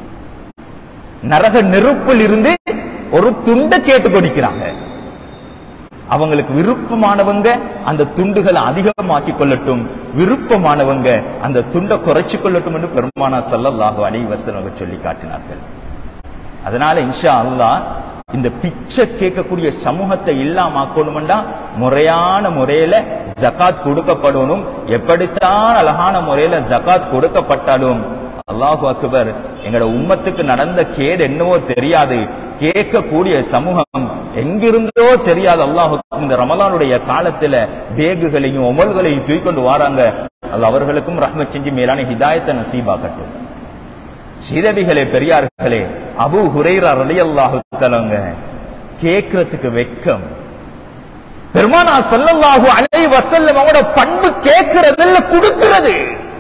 நரக நெருப்பில் இருந்து ஒரு துண்டை கேட்டு கொடுக்கிறாங்க அவங்களுக்கு விருப்பமானவங்க அந்த துண்டுகளை அதிகமாக்கி கொள்ளட்டும் விருப்பமானவங்க அந்த துண்டை குறைச்சு கொள்ளட்டும் என்று பெருமானா ஸல்லல்லாஹு அலைஹி வஸல்லம் சொல்லி காட்டினார்கள் அதனால இன்ஷா அல்லாஹ் இந்த பிச்சை கேட்கக்கூடிய சமூகத்தை இல்லாமக்கணும்டா முறையான முறையில ஜகாத் கொடுக்கப்படணும் எப்படித்தான் அழகான முறையில ஜகாத் கொடுக்கப்பட்டாலும் அல்லாஹு அக்பர் எங்களோட உம்மத்துக்கு நடந்த கேடு என்னவோ தெரியாது கேட்கக்கூடிய சமூகம் எங்கிருந்தோ தெரியாது அல்லாஹு இந்த ரமலானுடைய காலத்துல பேகுகளையும் உமல்களையும் தூக்கிக்கொண்டு வராங்க அது அவர்களுக்கும் ரஹ்மத் செஞ்சு மேலான ஹிதாயத்தை நசீபாக்கட்டும் ஸ்ரீதபிகளே பெரியார்களே அபு ஹுரைரா ரலியல்லாஹு தலங்க கேட்கறதுக்கு வெக்கம் பெருமானா ஸல்லல்லாஹு அலைஹி வஸல்லம் அவங்களோட பண்பு கேட்கறது இல்ல கொடுக்கிறது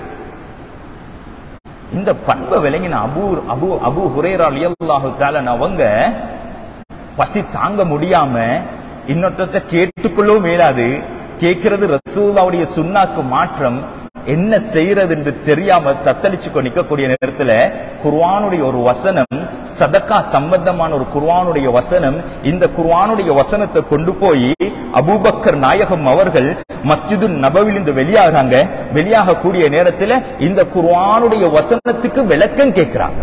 இந்த பண்பை விளங்கின அபு அபு அபு ஹுரைரா ரலியல்லாஹு தஆலா அவங்க பசி தாங்க முடியாம இன்னொருத்த கேட்டுக்கொள்ளவும் மேலாது கேட்கிறது ரசூலாவுடைய சுன்னாக்கு மாற்றம் என்ன செய்யறது என்று தெரியாம தத்தளிச்சு நிக்கக்கூடிய நேரத்துல குர்ஆனுடைய ஒரு வசனம் சதக்கா சம்பந்தமான ஒரு குர்ஆனுடைய வசனம் இந்த குர்ஆனுடைய வசனத்தை கொண்டு போய் அபூபக்கர் நாயகம் அவர்கள் மஸ்ஜிது நபவிலிருந்து வெளியாகிறாங்க வெளியாக கூடிய நேரத்துல இந்த குர்ஆனுடைய வசனத்துக்கு விளக்கம் கேட்கிறாங்க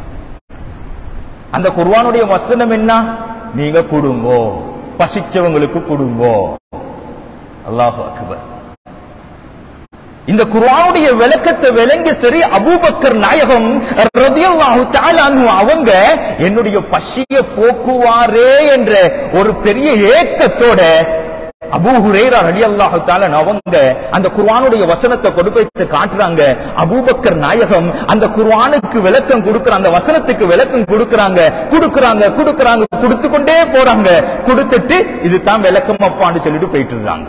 அந்த குர்ஆனுடைய வசனம் என்ன நீங்க கொடுங்கோ பசிச்சவங்களுக்கு கொடுங்கோ அல்லாஹு அக்பர் இந்த குர்ஆனுடைய விளக்கத்தை விளங்கி சரி அபூபக்கர் நாயகம் ரதியல்லாஹு தஆலா அன்ஹு அவங்க என்னுடைய பசிய போக்குவாரே என்ற ஒரு பெரிய ஏக்கத்தோட அபூ ஹுரைரா ரலியல்லாஹு தஆலா அவங்க அந்த குர்ஆனுடைய வசனத்தை கொடுத்து காட்டுறாங்க அபூபக்கர் நாயகம் அந்த குர்ஆனுக்கு விளக்கம் கொடுக்கற அந்த வசனத்துக்கு விளக்கம் கொடுக்கறாங்க கொடுக்கறாங்க கொடுக்கறாங்க கொடுத்து கொண்டே போறாங்க கொடுத்துட்டு இதுதான் விளக்கம் அப்பான்னு சொல்லிட்டு போயிட்டு இருக்காங்க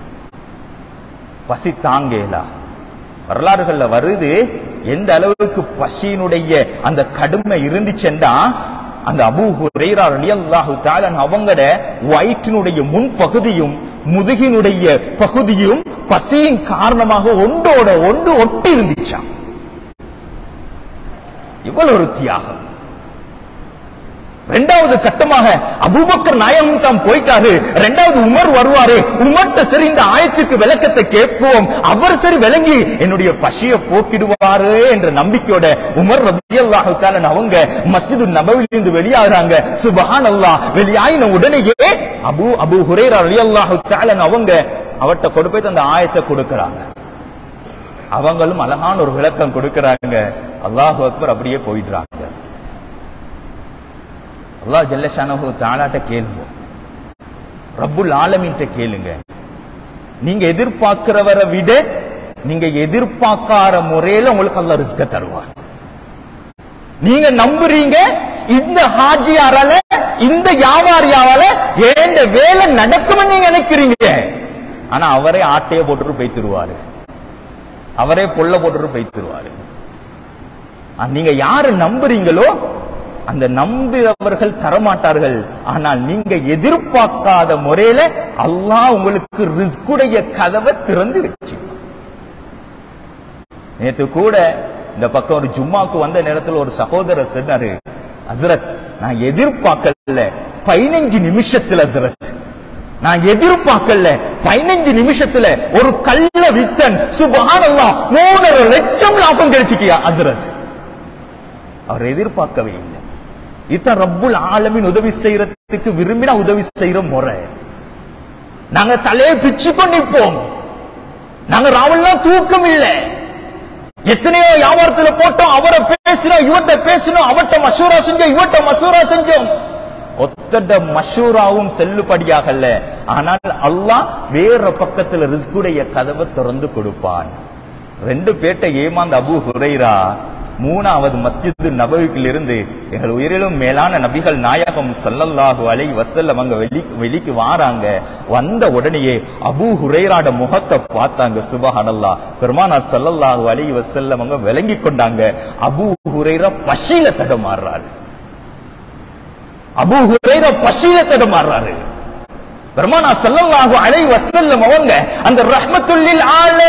பசி தாங்கேலா வரலாறுகள்ல வருது எந்த அளவுக்கு பசியினுடைய அந்த கடுமை இருந்துச்சுன்னா அந்த அபூ ஹுரைரா ரலியல்லாஹு தஆலா அவங்கட வயிற்றினுடைய முன் பகுதியும் முதுகினுடைய பகுதியும் பசியின் காரணமாக ஒன்றோட ஒன்று ஒட்டி இருந்துச்சாம் இவ்வளவு ஒரு தியாகம் இரண்டாவது கட்டமாக அபூபக்கர் நாயகம் தான் போயிட்டாரு இரண்டாவது உமர் வருவாரு உமர்ட்ட சரி இந்த ஆயத்துக்கு விளக்கத்தை கேட்போம் அவர் சரி விளங்கி என்னுடைய பசிய போக்கிடுவாரு என்ற நம்பிக்கையோட உமர் ரபியல்லாஹு தாலன் அவங்க மஸ்ஜிது நபவிலிருந்து வெளியாகிறாங்க சுபஹான் அல்லாஹ் வெளியாயின உடனேயே அபு அபு ஹுரேரா ரலியல்லாஹு தாலன் அவங்க அவர்ட்ட கொண்டு போய் அந்த ஆயத்தை கொடுக்கறாங்க அவங்களும் அழகான ஒரு விளக்கம் கொடுக்கறாங்க அல்லாஹ் அக்பர் அப்படியே போயிடுறாங்க அல்லாஹ் ஜல்லஷானஹு தாலாட்ட கேளுங்க ரப்புல் ஆலமீன்ட்ட கேளுங்க நீங்க எதிர்பார்க்கிறவரை விட நீங்க எதிர்பார்க்காத முறையில உங்களுக்கு அல்லாஹ் ரிஸ்க தருவார் நீங்க நம்புறீங்க இந்த ஹாஜியாரால இந்த வியாபாரியாவால ஏண்ட வேலை நடக்கும்னு நீங்க நினைக்கிறீங்க ஆனா அவரே ஆட்டைய போட்டுட்டு போய்த்திருவாரு அவரே பொல்ல போட்டுட்டு போய்த்திருவாரு ஆ, நீங்க யாரு நம்புறீங்களோ அந்த நம்புறவர்கள் தரமாட்டார்கள் ஆனால் நீங்க எதிர்பார்க்காத முறையில அல்லாஹ் உங்களுக்கு ரிஸ்குடைய கதவை திறந்து வச்சு நேத்து கூட இந்த பக்கம் ஒரு ஜும்மாக்கு வந்த நேரத்தில் ஒரு சகோதரர் சொன்னாரு ஹசரத் நான் எதிர்பார்க்கல பதினஞ்சு நிமிஷத்துல ஹசரத் நான் எதிர்பார்க்கல பதினஞ்சு நிமிஷத்துல ஒரு கள்ள வித்தன் சுபஹானல்லாஹ் மூணரை லட்சம் லாபம் கிடைச்சிக்கியா ஹசரத் அவர் எதிர்பார்க்கவே இல்லை இதான் ரப்புல் ஆலமின் உதவி செய்யறதுக்கு விரும்பினா உதவி செய்யற முறை நாங்க தலையை பிச்சு கொண்டிப்போம் நாங்க ராவெல்லாம் தூக்கம் இல்லை எத்தனையோ வியாபாரத்துல போட்டோம் அவரை பேசினோம் இவர்ட்ட பேசினோம் அவர்ட்ட மசூரா செஞ்சோம் இவர்ட்ட மசூரா செஞ்சோம் ஒத்தட மஷூராவும் செல்லுபடியாகல ஆனால் அல்லாஹ் வேற பக்கத்துல ரிஸ்குடைய கதவை திறந்து கொடுப்பான் ரெண்டு பேட்டை ஏமாந்த அபு ஹுரைரா மூணாவது மஸ்ஜிது நபவிக்கில் இருந்து எங்கள் உயிரிலும் மேலான நபிகள் நாயகம் ஸல்லல்லாஹு அலைஹி வஸல்லம் அங்க வெளி வெளிக்கு வாராங்க வந்த உடனேயே அபூ ஹுரைராட முகத்தை பார்த்தாங்க சுபஹானல்லாஹ் பெருமானார் ஸல்லல்லாஹு அலைஹி வஸல்லம் அங்க விளங்கி கொண்டாங்க அபூ ஹுரைரா பசியில தடமாறுறாரு அபூ ஹுரைரா பசியில தடமாறுறாரு பெருமானா ஸல்லல்லாஹு அலைஹி வஸல்லம் அவங்க அந்த ரஹ்மத்துல்லில்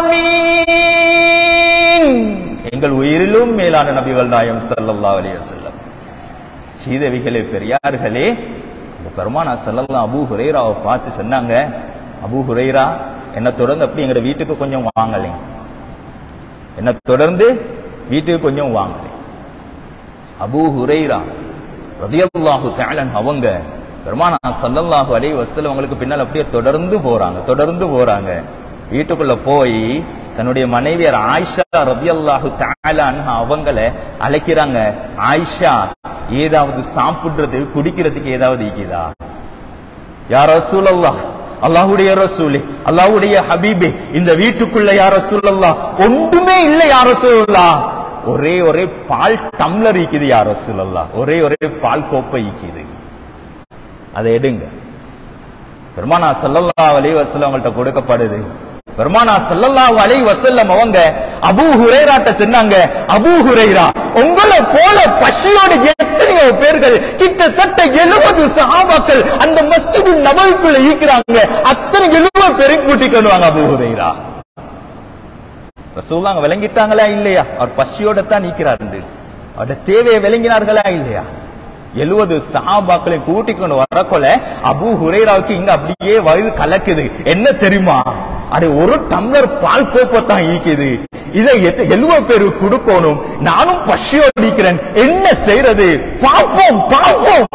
ஆலமீன் எங்கள் உயிரிலும் மேலான நபிகள் நாயம் ஸல்லல்லாஹு அலைஹி வஸல்லம் சீதவிகளே பெரியார்களே இந்த பெருமானா ஸல்லல்லாஹு அபூ ஹுரைராவை பார்த்து சொன்னாங்க அபூ ஹுரைரா என்ன தொடர்ந்து அப்படி எங்க வீட்டுக்கு கொஞ்சம் வாங்கலே என்ன தொடர்ந்து வீட்டுக்கு கொஞ்சம் வாங்கலே அபூ ஹுரைரா ரதியல்லாஹு தஆலா அவங்க பெருமானா ஸல்லல்லாஹு அலைஹி வஸல்லம் அவங்களுக்கு பின்னால் அப்படியே தொடர்ந்து போறாங்க தொடர்ந்து போறாங்க வீட்டுக்குள்ள போய் தன்னுடைய மனைவியர் ஆயிஷா ரதியல்லாஹு தஆலா அன்ஹா அவங்கள அழைக்கிறாங்க ஆயிஷா ஏதாவது சாப்பிடுறது குடிக்கிறதுக்கு ஏதாவது இருக்குதா யார் ரசூலல்லாஹ் அல்லாஹ்வுடைய ரசூலே அல்லாஹ்வுடைய ஹபீபே இந்த வீட்டுக்குள்ள யார் ரசூலல்லாஹ் ஒன்றுமே இல்லை யார் ரசூலல்லாஹ் ஒரே ஒரே பால் டம்ளர் இருக்குது யார் ரசூலல்லாஹ் ஒரே ஒரே பால் கோப்பை இருக்குது அதை எடுங்க பெருமானா ஸல்லல்லாஹு அலைஹி வஸல்லம் அவங்கள்ட்ட கொடுக்கப்படுது பெருமானா ஸல்லல்லாஹு அலைஹி வஸல்லம் அவங்க அபூ ஹுரைராட்ட சொன்னாங்க அபூ ஹுரைரா உங்களை போல பசியோடு எத்தனையோ பேர்கள் கிட்டத்தட்ட 70 சஹாபாக்கள் அந்த மஸ்ஜிது நபவிக்குள்ள ஈக்கிறாங்க அத்தனை 70 பேரையும் கூட்டிக் கொண்டு வாங்க அபூ ஹுரைரா ரசூலுல்லாஹ் விளங்கிட்டாங்களா இல்லையா அவர் பசியோட தான் நீக்கிறாரு அவருடைய தேவையை விளங்கினார்களா இல்லையா எழுவது சஹாபாக்களை கூட்டிக் கொண்டு வரக்கொள்ள அபூ ஹுரைராவுக்கு இங்க அப்படியே வயிறு கலக்குது என்ன தெரியுமா அடே ஒரு டம்ளர் பால் கோப்பை தான் ஈக்குது இதை எத்த- எழுவது பேருக்கு கொடுக்கணும் நானும் பசியோடு நிக்கிறேன் என்ன செய்யறது பார்ப்போம் பார்ப்போம்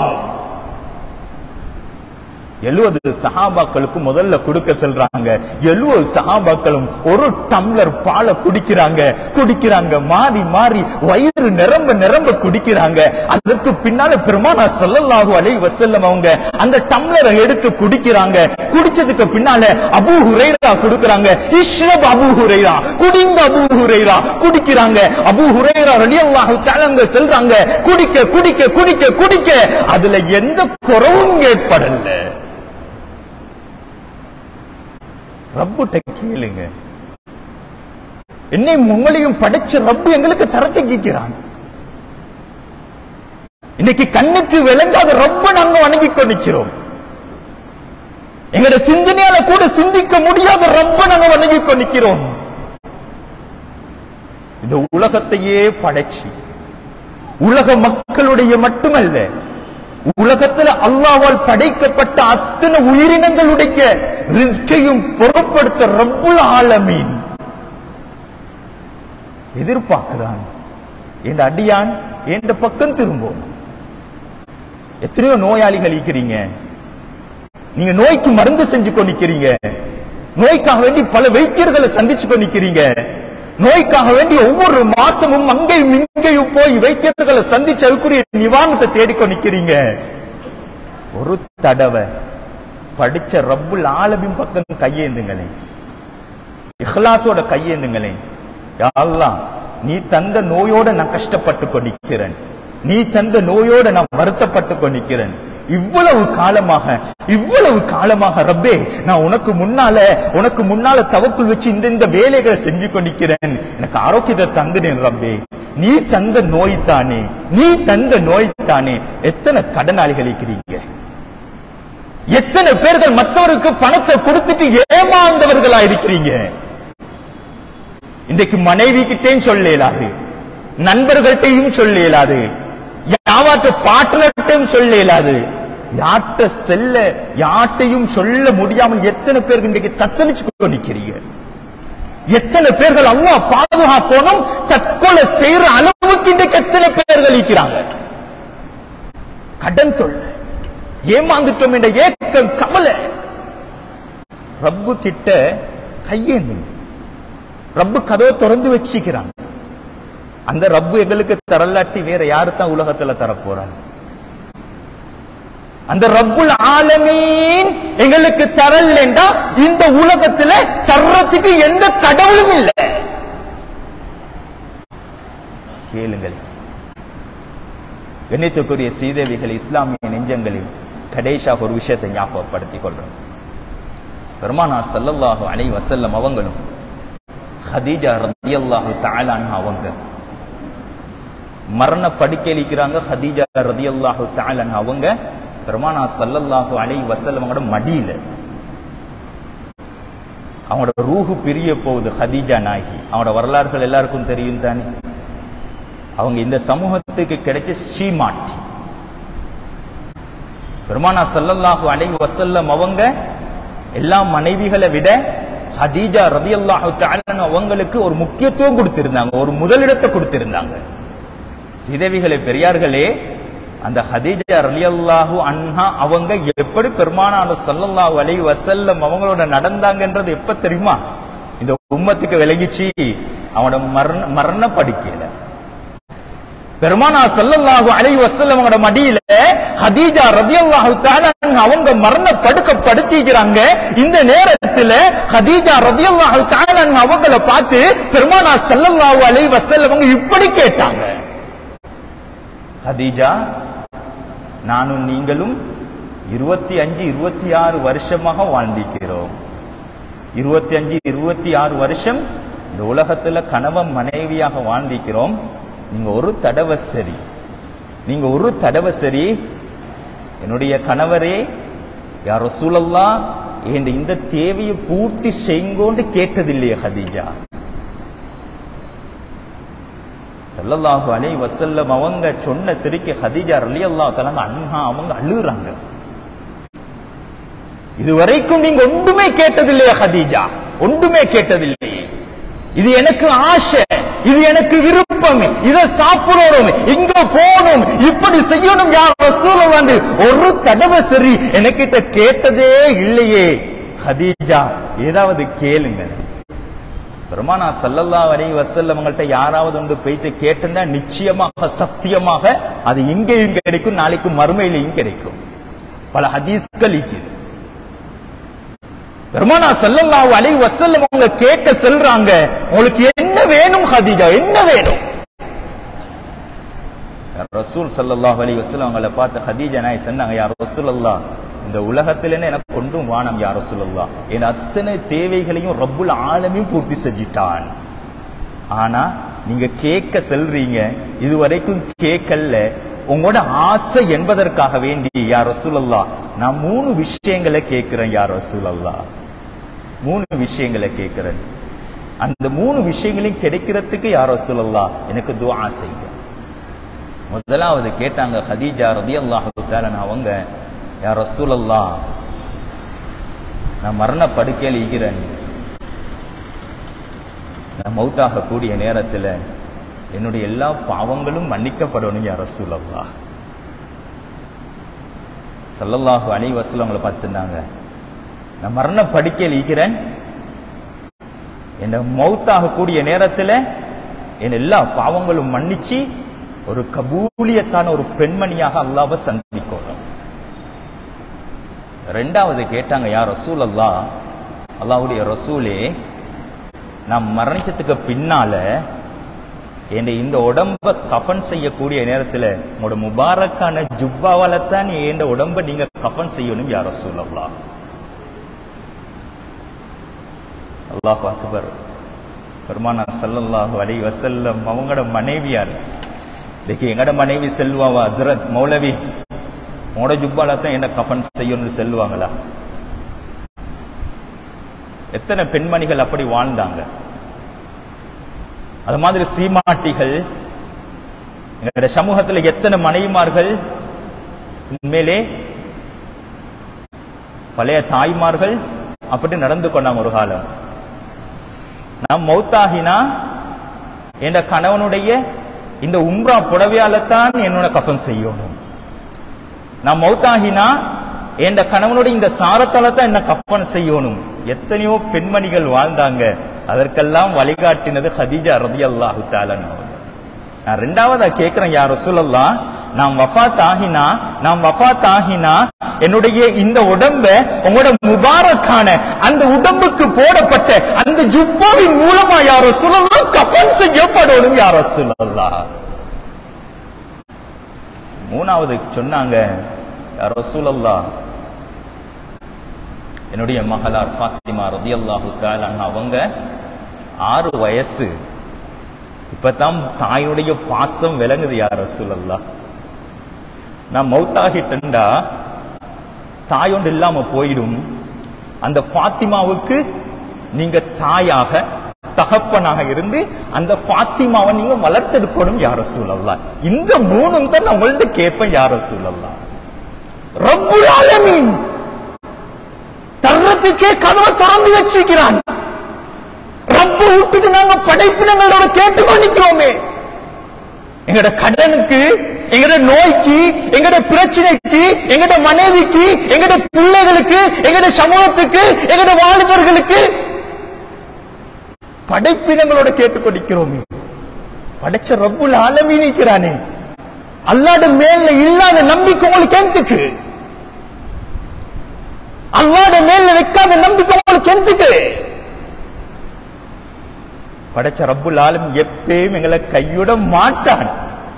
எழுவது சஹாபாக்களுக்கு முதல்ல கொடுக்க செல்றாங்க எழுவது சஹாபாக்களும் ஒரு டம்ளர் பாலை குடிக்கிறாங்க குடிக்கிறாங்க மாறி மாறி வயிறு நிரம்ப நிரம்ப குடிக்கிறாங்க அதற்கு பின்னால பெருமானா ஸல்லல்லாஹு அலைஹி வஸல்லம் அவங்க அந்த டம்ளரை எடுத்து குடிக்கிறாங்க குடிச்சதுக்கு பின்னால அபூ ஹுரைரா கொடுக்கறாங்க இஷ்ரப் அபூ ஹுரைரா குடிங்க அபூ ஹுரைரா குடிக்கிறாங்க அபூ ஹுரைரா ரலியல்லாஹு தஆலா செல்றாங்க குடிக்க குடிக்க குடிக்க குடிக்க அதுல எந்த குறவும் ஏற்படல ரப்புட்ட கேளுங்க என்னை உங்களையும் படைச்ச ரப்பு எங்களுக்கு தரத்தை கேட்கிறான் இன்னைக்கு கண்ணுக்கு விளங்காத ரொம்ப நாங்க வணங்கி கொண்டிருக்கிறோம் எங்கட சிந்தனையால கூட சிந்திக்க முடியாத ரொம்ப நாங்க வணங்கி கொண்டிருக்கிறோம் இந்த உலகத்தையே படைச்சு உலக மக்களுடைய மட்டுமல்ல உலகத்துல அல்லாவால் படைக்கப்பட்ட அத்தனை உயிரினங்களுடைய ரிஸ்கையும் பொருட்படுத்த ரப்புல் ஆலமீன் எதிர்பார்க்கிறான் என் அடியான் என் பக்கம் திரும்பும் எத்தனையோ நோயாளிகள் இருக்கிறீங்க நீங்க நோய்க்கு மருந்து செஞ்சு கொண்டிருக்கிறீங்க நோய்க்காக வேண்டி பல வைத்தியர்களை சந்திச்சு கொண்டிருக்கிறீங்க நோய்க்காக வேண்டி ஒவ்வொரு மாசமும் அங்கேயும் இங்கேயும் போய் வைத்தியர்களை சந்திச்சு அதுக்குரிய நிவாரணத்தை தேடிக்கொண்டு நிக்கிறீங்க ஒரு தடவை படிச்ச ரப்புல் ஆலமின் பக்கம் கையேந்துங்களேன் இஹ்லாஸோட கையேந்துங்களேன் யா அல்லாஹ் நீ தந்த நோயோட நான் கஷ்டப்பட்டு கொண்டிருக்கிறேன் நீ தந்த நோயோட நான் வருத்தப்பட்டு கொண்டிருக்கிறேன் இவ்வளவு காலமாக இவ்வளவு காலமாக ரப்பே நான் உனக்கு முன்னால உனக்கு முன்னால தவக்குள் வச்சு இந்த இந்த வேலைகளை செஞ்சு கொண்டிருக்கிறேன் எனக்கு ஆரோக்கியத்தை தங்குனேன் ரப்பே நீ தந்த நோய் தானே நீ தந்த நோய் தானே எத்தனை கடனாளிகள் இருக்கிறீங்க எத்தனை பேர்கள் மற்றவருக்கு பணத்தை கொடுத்துட்டு ஏமாந்தவர்களா இருக்கிறீங்க இன்றைக்கு மனைவி கிட்டையும் சொல்ல இயலாது நண்பர்கள்ட்டையும் சொல்ல இயலாது யாவாட்ட பார்ட்னர்ட்டையும் சொல்ல இயலாது யார்ட்ட செல்ல யார்ட்டையும் சொல்ல முடியாமல் எத்தனை பேர் இன்றைக்கு தத்தளிச்சு நிக்கிறீங்க எத்தனை பேர்கள் அம்மா பாதுகாக்கணும் தற்கொலை செய்யற அளவுக்கு இன்றைக்கு எத்தனை பேர்கள் இருக்கிறாங்க கடன் தொல்லை ஏமாந்துட்டோம் என்ற ஏக்கம் கவலை ரப்பு கிட்ட கையேந்துங்க ரப்பு கதவை திறந்து வச்சுக்கிறான் அந்த ரப்பு எங்களுக்கு தரலாட்டி வேற யாரு தான் உலகத்துல தரப்போறாங்க அந்த ரப்புல் ஆலமீன் எங்களுக்கு தரலண்டா இந்த உலகத்துல தர்றதுக்கு எந்த கடவுளும் இல்லை கேளுங்கள் கண்ணியத்துக்குரிய சீதேவிகள் இஸ்லாமிய நெஞ்சங்களில் கடைசியாக ஒரு விஷயத்தை ஞாபகப்படுத்திக் கொள்றோம் பெருமானா சல்லல்லாஹு அலைஹி வஸல்லம் அவங்களும் ஹதீஜா ரதியல்லாஹு தஆலான்ஹா அவங்க மரண படுக்கையில் இருக்கிறாங்க ஹதீஜா ரதியல்லாஹு தஆலான்ஹா அவங்க பெருமானா சல்லல்லாஹு அலைஹி வஸல்லம் அவங்களோட மடியில அவங்களோட ரூஹு பிரிய போகுது ஹதீஜா நாயகி அவங்களோட வரலாறுகள் எல்லாருக்கும் தெரியும் தானே அவங்க இந்த சமூகத்துக்கு கிடைச்ச சீமாட்டி பெருமானா சல்லல்லாஹு அலைஹி வஸல்லம் அவங்க எல்லா மனைவிகளை விட ஹதீஜா ரதியல்லாஹு தஆலா அவங்களுக்கு ஒரு முக்கியத்துவம் கொடுத்திருந்தாங்க ஒரு முதலிடத்தை கொடுத்திருந்தாங்க சீதேவிகளே பெரியார்களே அந்த ஹதீஜா ரலியல்லாஹு அன்ஹா அவங்க எப்படி பெருமானான ஸல்லல்லாஹு அலைஹி வஸல்லம் அவங்களோட நடந்தாங்கன்றது எப்ப தெரியுமா இந்த உம்மத்துக்கு விளங்கிச்சு அவனோட மரண மரண படிக்கல பெருமானா ஸல்லல்லாஹு அலைஹி வஸல்லம் அவங்களோட மடியில ஹதீஜா ரலியல்லாஹு தஆலா அன்ஹா அவங்க மரண படுக்க படுத்திக்கிறாங்க இந்த நேரத்துல ஹதீஜா ரலியல்லாஹு தஆலா அன்ஹா அவங்கள பார்த்து பெருமானா ஸல்லல்லாஹு அலைஹி வஸல்லம் அவங்க இப்படி கேட்டாங்க ஹதீஜா நானும் நீங்களும் இருபத்தி அஞ்சு இருபத்தி ஆறு வருஷமாக வாழ்ந்திருக்கிறோம் இருபத்தி அஞ்சு இருபத்தி ஆறு வருஷம் இந்த உலகத்துல கணவன் மனைவியாக வாழ்ந்திருக்கிறோம் நீங்க ஒரு தடவை சரி நீங்க ஒரு தடவை சரி என்னுடைய கணவரே யார் ரசூலல்லா என் இந்த தேவையை பூர்த்தி செய்யுங்கோண்டு கேட்டதில்லையே ஹதீஜா ஸல்லல்லாஹு அலைஹி வஸல்லம் அவங்க சொன்ன சிரிக்கு ஹதீஜா ரலியல்லாஹு தஆலா அன்ஹா அவங்க அழுறாங்க இதுவரைக்கும் நீங்க ஒன்றுமே கேட்டதில்லையே ஹதீஜா ஒன்றுமே கேட்டதில்லையே இது எனக்கு ஆசை இது எனக்கு விருப்பம் இதை சாப்பிடணும் இங்க போகணும் இப்படி செய்யணும் யார் ரசூலுல்லாஹ் ஒரு தடவை சரி எனக்கிட்ட கேட்டதே இல்லையே ஹதீஜா ஏதாவது கேளுங்க பெருமானா சல்லல்லா அலைஹி வஸல்லம் அவங்கள்ட்ட யாராவது ஒன்று போய்த்து கேட்டுன்னா நிச்சயமாக சத்தியமாக அது இங்கேயும் கிடைக்கும் நாளைக்கு மறுமையிலையும் கிடைக்கும் பல ஹதீஸ்கள் இருக்குது பெருமானா சல்லல்லாஹு அலைஹி வஸல்லம் அவங்க கேட்க செல்றாங்க உங்களுக்கு என்ன வேணும் ஹதீஜா என்ன வேணும் ரசூல் சல்லல்லாஹு அலைஹி வஸல்லம் அவங்கள பார்த்து ஹதீஜா நாய் சொன்னாங்க யா ரசூலல்லாஹ் இந்த உலகத்துல எனக்கு கொண்டும் வானம் யா ரசூலல்லாஹ் என் அத்தனை தேவைகளையும் ரப்புல் ஆலமீன் பூர்த்தி செஞ்சிட்டான் ஆனா நீங்க கேட்க செல்றீங்க இதுவரைக்கும் கேட்கல உங்களோட ஆசை என்பதற்காக வேண்டி யார் ரசூலல்லா நான் மூணு விஷயங்களை கேட்கிறேன் யார் ரசூலல்லா மூணு விஷயங்களை கேட்கிறேன் அந்த மூணு விஷயங்களையும் கிடைக்கிறதுக்கு யார் ரசூலல்லா எனக்கு துஆ செய்யுங்க முதலாவது கேட்டாங்க ஹதீஜா ரதியல்லாஹு தஆலா அவங்க யார் ரசூலல்லா நான் மரண படுக்கையில் ஈகிறேன் நான் மௌத்தாக கூடிய நேரத்தில் என்னுடைய எல்லா பாவங்களும் மன்னிக்கப்படணும் யார் ரசூலல்லா ஸல்லல்லாஹு அலைஹி வஸல்லம் அவங்களை பார்த்து சொன்னாங்க நான் மரண படுக்கையில் ஈகிறேன் என்ன மௌத்தாக கூடிய நேரத்தில் என் எல்லா பாவங்களும் மன்னிச்சு ஒரு கபூலியத்தான ஒரு பெண்மணியாக அல்லாவை சந்திக்கணும் ரெண்டாவது கேட்டாங்க யார் ரசூல் அல்லா அல்லாஹ்வுடைய ரசூலே நான் மரணிச்சதுக்கு பின்னால என் இந்த உடம்ப கஃபன் செய்யக்கூடிய நேரத்துல உங்களோட முபாரக்கான ஜுப்பாவால தான் என் உடம்ப நீங்க கஃபன் செய்யணும் யார் ரசூல் அல்லா அல்லாஹ் அக்பர் பெருமானா சல்லல்லாஹு அலைஹி வஸல்லம் அவங்களோட மனைவியார் இன்னைக்கு எங்கட மனைவி செல்வாவா ஹஸ்ரத் மௌலவி உங்களோட ஜுப்பால தான் என்ன கஃபன் செய்யணும்னு செல்வாங்களா எத்தனை பெண்மணிகள் அப்படி வாழ்ந்தாங்க அது மாதிரி சீமாட்டிகள் எங்களுடைய சமூகத்தில் எத்தனை மனைவிமார்கள் உண்மையிலே பழைய தாய்மார்கள் அப்படி நடந்து கொண்டாங்க ஒரு காலம் நான் மௌத்தாகினா என் கணவனுடைய இந்த உம்ரா புடவையாலத்தான் என்னோட கஃபன் செய்யணும் நான் மௌத்தாகினா என் கணவனுடைய இந்த சாரத்தால தான் என்ன கஃபன் செய்யணும் எத்தனையோ பெண்மணிகள் வாழ்ந்தாங்க அதற்கெல்லாம் வழிகாட்டினது ஹதீஜா ரதி அல்லாஹு நான் ரெண்டாவதா கேட்கிறேன் யார் ரசூலல்லா நான் வஃபாத் ஆகினா நான் வஃபாத் ஆகினா என்னுடைய இந்த உடம்ப உங்களோட முபாரக்கான அந்த உடம்புக்கு போடப்பட்ட அந்த ஜுப்பாவின் மூலமா யார் ரசூலல்லா கஃபன் செய்யப்படணும் யார் ரசூலல்லா மூணாவது சொன்னாங்க யார் ரசூலல்லா என்னுடைய மகளார் ஃபாத்திமா ரதியல்லாஹு தஆலா அவங்க ஆறு வயசு இப்பதான் தாயினுடைய பாசம் விளங்குது யார் ரசூலல்லா நான் மௌத்தாகிட்டா தாய் ஒன்று இல்லாம போயிடும் அந்த ஃபாத்திமாவுக்கு நீங்க தாயாக தகப்பனாக இருந்து அந்த ஃபாத்திமாவை நீங்க வளர்த்தெடுக்கணும் யார சூழல்லா இந்த மூணும் தான் நான் உங்கள்ட்ட கேட்பேன் யார சூழல்லா ரப்புல் ஆலமீன் தர்றதுக்கே கதவை திறந்து வச்சிருக்கிறான் ரப்ப விட்டுட்டு நாங்க படைப்பினங்களோட கேட்டுக்கொண்டிருக்கிறோமே எங்கட கடனுக்கு எங்கட நோய்க்கு எங்கட பிரச்சனைக்கு எங்கட மனைவிக்கு எங்கட பிள்ளைகளுக்கு எங்கட சமூகத்துக்கு எங்கட வாலிபர்களுக்கு படைப்பினங்களோட கேட்டுக்கொண்டிருக்கிறோமே படைச்ச ரப்புல் ஆலமீ நிற்கிறானே அல்லாட மேல இல்லாத நம்பிக்கை உங்களுக்கு எந்துக்கு அல்லாட மேல வைக்காத நம்பிக்கை உங்களுக்கு எந்துக்கு படைச்ச ரப்புல் ஆலம் எப்பயும் எங்களை கையுட மாட்டான்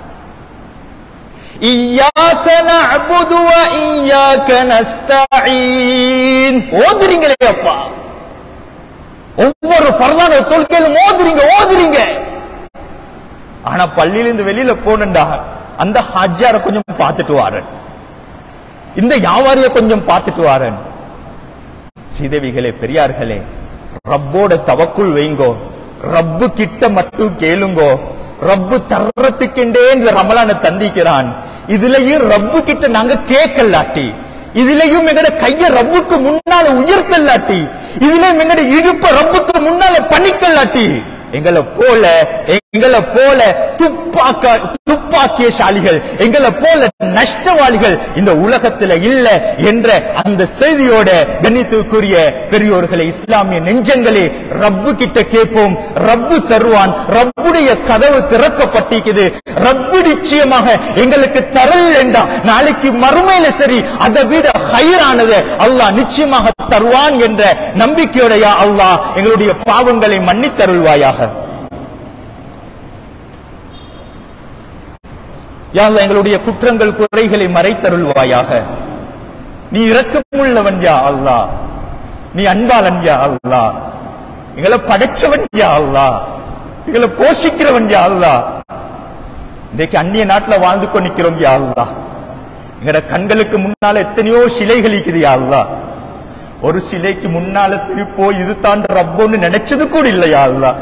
இய்யாக நஅபுது வ இய்யாக நஸ்தஈன் ஓதுறீங்களே அப்பா ஒவ்வொரு ஃபர்லான தொழுகையிலும் ஓதுறீங்க ஓதுறீங்க ஆனா பள்ளியிலிருந்து வெளியில போனண்டா அந்த ஹஜ்ஜார கொஞ்சம் பார்த்துட்டு வாரன் இந்த வியாபாரிய கொஞ்சம் பார்த்துட்டு வாரன் சீதேவிகளே பெரியார்களே ரப்போட தவக்குள் வைங்கோ ரப்பு கிட்ட மட்டும் கேளுங்கோ ரப்பு தர்றதுக்கெண்டே இந்த ரமலான தந்திக்கிறான் இதுலயும் ரப்பு கிட்ட நாங்க கேட்கலாட்டி இதுலயும் எங்கட கைய ரப்புக்கு முன்னால உயர்த்தலாட்டி இதுலயும் எங்கட இடுப்ப ரப்புக்கு முன்னால பணிக்கலாட்டி எங்களை போல எங்களை போல துப்பாக்க துப்பாக்கியசாலிகள் எங்களை போல நஷ்டவாளிகள் இந்த உலகத்துல இல்ல என்ற அந்த செய்தியோட கண்ணியத்துக்குரிய பெரியோர்களை இஸ்லாமிய நெஞ்சங்களே ரப்பு கிட்ட கேட்போம் ரப்பு தருவான் ரப்புடைய கதவு திறக்கப்பட்டிருக்குது ரப்பு நிச்சயமாக எங்களுக்கு தரல் என்றா நாளைக்கு மறுமையில சரி அதை விட ஹைரானது அல்லாஹ் நிச்சயமாக தருவான் என்ற நம்பிக்கையுடைய அல்லாஹ் எங்களுடைய பாவங்களை மன்னித்தருள்வாயாக யா அல்லாஹ் எங்களுடைய குற்றங்கள் குறைகளை மறைத்தருள்வாயாக நீ இரக்கமுள்ளவன் யா அல்லாஹ் நீ அன்பாளன் யா அல்லாஹ் எங்களை படைச்சவன் யா அல்லாஹ் எங்களை போஷிக்கிறவன் யா அல்லாஹ் இன்றைக்கு அந்நிய நாட்டுல வாழ்ந்து கொண்டு நிக்கிறோம் யா அல்லாஹ் எங்கட கண்களுக்கு முன்னால எத்தனையோ சிலைகள் இருக்குது யா அல்லாஹ் ஒரு சிலைக்கு முன்னால சிரிப்போ இதுதான் ரப்போன்னு நினைச்சது கூட இல்லையா அல்லாஹ்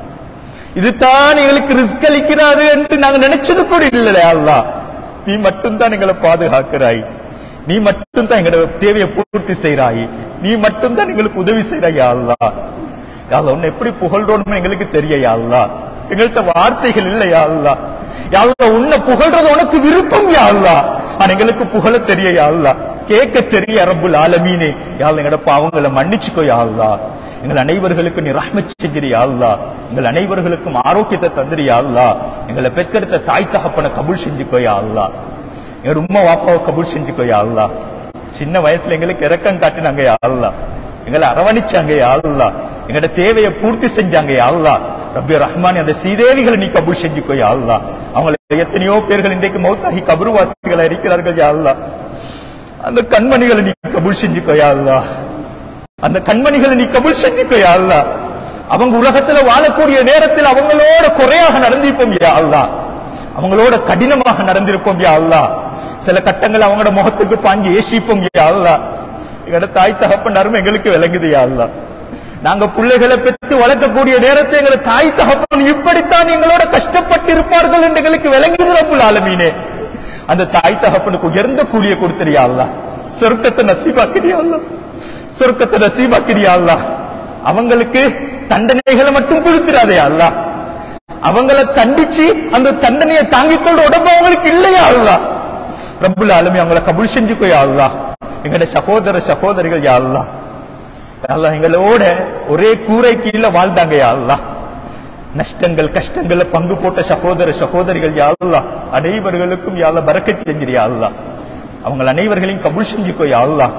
இதுதான் எங்களுக்கு ரிஸ்க் அளிக்கிறாரு என்று நாங்க நினைச்சது கூட இல்லையா அல்லாஹ் நீ மட்டும்தான் எங்களை பாதுகாக்கிறாய் நீ மட்டும்தான் எங்களோட தேவையை பூர்த்தி செய்றாய் நீ மட்டும்தான் எங்களுக்கு உதவி செய்றாய் யா அல்லாஹ் யா அல்லாஹ் உன்னை எப்படி புகழ்றோம்னு எங்களுக்கு தெரியா அல்லா எங்கள்கிட்ட வார்த்தைகள் இல்லையா அல்லா யா அல்லாஹ் உன்னை புகழ்றது உனக்கு விருப்பம் யா அல்லாஹ் ஆனா எங்களுக்கு புகழ தெரிய யா அல்லாஹ் கேட்க தெரிய ரப்புல் ஆலமீனே யா அல்லாஹ் எங்கட பாவங்களை மன்னிச்சுக்கோ யா அல்லாஹ் எங்கள் அனைவர்களுக்கு நீ ரஹ்மத் செஞ்சிரியா அல்லா எங்கள் அனைவர்களுக்கும் ஆரோக்கியத்தை தந்திரியா அல்லா எங்களை பெத்தெடுத்த தாய் தகப்பனை கபூல் செஞ்சுக்கோயா அல்லா எங்க உம்மா வாப்பாவை கபூல் செஞ்சுக்கோயா அல்லா சின்ன வயசுல எங்களுக்கு இறக்கம் காட்டினாங்க யா அல்லா எங்களை அரவணைச்சாங்க யா அல்லா எங்களோட தேவையை பூர்த்தி செஞ்சாங்க யா அல்லா ரப்பி ரஹ்மான் அந்த சீதேவிகளை நீ கபூல் செஞ்சுக்கோயா அல்லா அவங்களை எத்தனையோ பேர்கள் இன்றைக்கு மௌத்தாகி கபருவாசிகளா இருக்கிறார்கள் யா அல்லா அந்த கண்மணிகளை நீ கபூல் செஞ்சுக்கோயா அல்லா அந்த கண்மணிகளை நீ கபூல் செஞ்சுக்கோயா அல்லா அவங்க உலகத்துல வாழக்கூடிய நேரத்தில் அவங்களோட குறையாக நடந்திருப்போம் யா அல்லா அவங்களோட கடினமாக நடந்திருப்போம் யா அல்லா சில கட்டங்கள் அவங்களோட முகத்துக்கு பாஞ்சு ஏசிப்போம் யா அல்லா எங்களோட தாய் தகப்பன் அருமை எங்களுக்கு விளங்குது யா அல்லா நாங்க பிள்ளைகளை பெற்று வளர்க்கக்கூடிய நேரத்தை எங்களை தாய் தகப்பன் இப்படித்தான் எங்களோட கஷ்டப்பட்டு இருப்பார்கள் என்று எங்களுக்கு விளங்குது ரப்புல் ஆலமீனே அந்த தாய் தகப்பனுக்கு உயர்ந்த கூலியை கொடுத்துறியா அல்லா சொர்க்கத்தை நசீபாக்கிறியா அல்லா சொர்க்கத்தை நசீபாக்கிறியா அல்லா அவங்களுக்கு தண்டனைகளை மட்டும் கொடுத்துறாதே அல்லா அவங்கள தண்டிச்சு அந்த தண்டனையை தாங்கிக் கொள்ற உடம்பு அவங்களுக்கு இல்லையா அல்லா ரப்புல் ஆலமி அவங்கள கபுல் செஞ்சுக்கோயா அல்லா எங்களோட சகோதர சகோதரிகள் யா அல்லா அல்லா எங்களோட ஒரே கூரை கீழே வாழ்ந்தாங்க யா அல்லா நஷ்டங்கள் கஷ்டங்கள்ல பங்கு போட்ட சகோதர சகோதரிகள் யா அல்லா அனைவர்களுக்கும் யா அல்லா பரக்கத் செஞ்சிரியா அல்லா அவங்க அனைவர்களையும் கபுல் செஞ்சுக்கோ யா அல்லா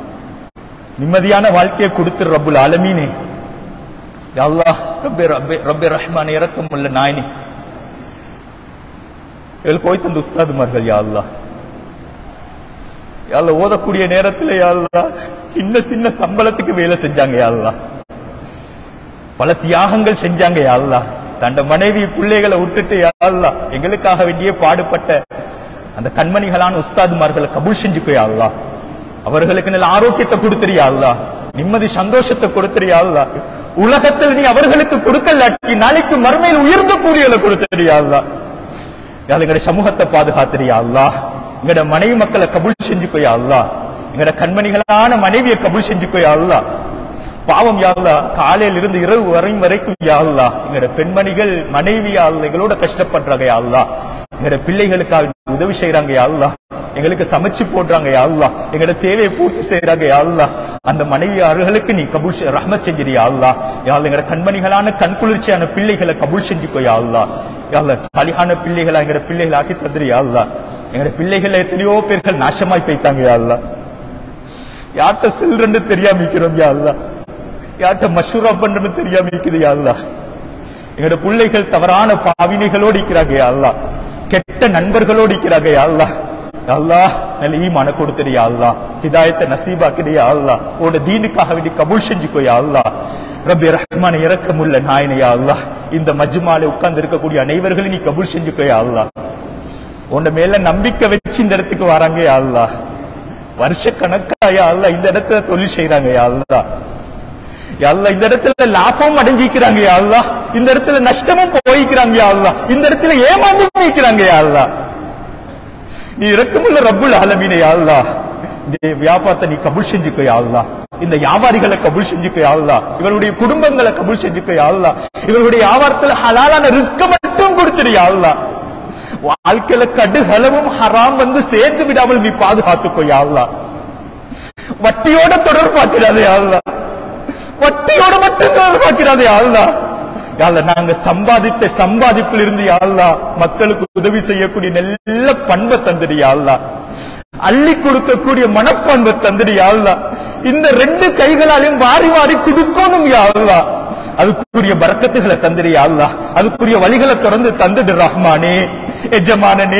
நிம்மதியான வாழ்க்கையை கொடுத்து ரப்புல் ஆலமீனே யா அல்லாஹ் ரப்பே ரப்பே ரப்பே ரஹ்மான் இறக்கம் உள்ள நாயனி எங்களுக்கு போய் தந்த உஸ்தாதுமார்கள் யா அல்லாஹ் யா அல்லாஹ் ஓதக்கூடிய நேரத்துல யா அல்லாஹ் சின்ன சின்ன சம்பளத்துக்கு வேலை செஞ்சாங்க யா அல்லாஹ் பல தியாகங்கள் செஞ்சாங்க யா அல்லாஹ் தண்ட மனைவி பிள்ளைகளை விட்டுட்டு யா அல்லாஹ் எங்களுக்காக வேண்டியே பாடுபட்ட அந்த கண்மணிகளான உஸ்தாதுமார்களை கபூல் செஞ்சுக்கோ யா அல்லாஹ் அவர்களுக்கு நல்ல ஆரோக்கியத்தை கொடுத்துறியா அல்லா நிம்மதி சந்தோஷத்தை கொடுத்துறியா அல்லா உலகத்தில் நீ அவர்களுக்கு கொடுக்கலாட்டி நாளைக்கு மறுமையில் உயர்ந்த கூலிகளை கொடுத்துறியா அல்லா எங்கட சமூகத்தை பாதுகாத்துறியா அல்லா எங்கட மனைவி மக்களை கபூல் செஞ்சுக்கோயா அல்லா எங்கட கண்மணிகளான மனைவியை கபூல் செஞ்சுக்கோயா அல்லா பாவம் யாழ்லா காலையில இருந்து இரவு வரையும் வரைக்கும் யாழ்லா எங்கட பெண்மணிகள் மனைவி யாழ்லா எங்களோட கஷ்டப்படுறாங்க யாழ்லா எங்கட பிள்ளைகளுக்காக உதவி செய்யறாங்க யாழ்லா எங்களுக்கு சமைச்சு போடுறாங்க யாழ்லா எங்களோட தேவையை பூர்த்தி செய்யறாங்க யாழ்லா அந்த மனைவி அவர்களுக்கு நீ கபூல் செ- ரஹ்மத் செஞ்சிரு யாழ்லா யாழ் எங்கட கண்மணிகளான கண் குளிர்ச்சியான பிள்ளைகளை கபூல் செஞ்சுக்கோ யாழ்லா யாழ்லா சாலிஹான பிள்ளைகளா எங்கட பிள்ளைகளை ஆக்கி தந்துரு யாழ்லா எங்கட பிள்ளைகள் எத்தனையோ பேர்கள் நாசமாய் போய்த்தாங்க யாழ்லா யார்கிட்ட செல்றன்னு தெரியாம இருக்கிறோம் யாழ்லா யார்கிட்ட மஷூரா பண்றன்னு தெரியாம இருக்குது யாழ்லா எங்களோட பிள்ளைகள் தவறான பாவினைகளோடு இருக்கிறாங்க யா அல்லாஹ் கெட்ட நண்பர்களோடு இருக்கிறாங்க யா அல்லாஹ் யா அல்லாஹ் நல்ல ஈமான கொடுத்துரு யா அல்லாஹ் ஹிதாயத்தை நசீபாக்குது யா அல்லாஹ் உன்னோட தீனுக்காக வேண்டி கபூல் செஞ்சுக்கோ யா அல்லாஹ் ரப்பி ரஹ்மான இரக்கமுள்ள நாயன யா அல்லாஹ் இந்த மஜ்மால உட்கார்ந்து இருக்கக்கூடிய அனைவர்களையும் நீ கபூல் செஞ்சுக்கோ யா அல்லாஹ் உன்ன மேல நம்பிக்கை வச்சு இந்த இடத்துக்கு வராங்க யா அல்லாஹ் வருஷ கணக்கா யா அல்லாஹ் இந்த இடத்துல தொழில் செய்யறாங்க யா அல்லாஹ் யா அல்லாஹ் இந்த இடத்துல லாபம் அடைஞ்சிக்கிறாங்க யா அல்லாஹ் இந்த இடத்துல நஷ்டமும் போய்க்கிறாங்க யா அல்லாஹ் இந்த இடத்துல ஏமாந்து போய்க்கிறாங்க யா அல்லாஹ் நீ இரக்கமுள்ள ரப்புல் ஆலமீனே யா அல்லாஹ் இந்த வியாபாரத்தை நீ கபூல் செஞ்சுக்கோ யா அல்லாஹ் இந்த வியாபாரிகளை கபூல் செஞ்சுக்கோ யா அல்லாஹ் இவருடைய குடும்பங்களை கபூல் செஞ்சுக்கோ யா அல்லாஹ் இவருடைய வியாபாரத்துல ஹலாலான ரிஸ்க மட்டும் கொடுத்துரு யா அல்லாஹ் வாழ்க்கையில கடுகளவும் ஹராம் வந்து சேர்ந்து விடாமல் நீ பாதுகாத்துக்கோ யா அல்லாஹ் வட்டியோட தொடர்பாக்கிறாதே யா அல்லாஹ் வட்டியோட மட்டும் தொடர்பாக்கிறாதே யா அல்லாஹ் யா அல்லாஹ் நாங்க சம்பாதித்த சம்பாதிப்பில் இருந்து யா அல்லாஹ் மக்களுக்கு உதவி செய்யக்கூடிய நல்ல பண்பை தந்துடு யா அல்லாஹ் அள்ளி கொடுக்கக்கூடிய மனப்பண்பை தந்துடு யா அல்லாஹ் இந்த ரெண்டு கைகளாலையும் வாரி வாரி கொடுக்கணும் யா அல்லாஹ் அதுக்குரிய பரக்கத்துகளை தந்துடு யா அல்லாஹ் அதுக்குரிய வழிகளை திறந்து தந்துடு ரஹ்மானே எஜமானனே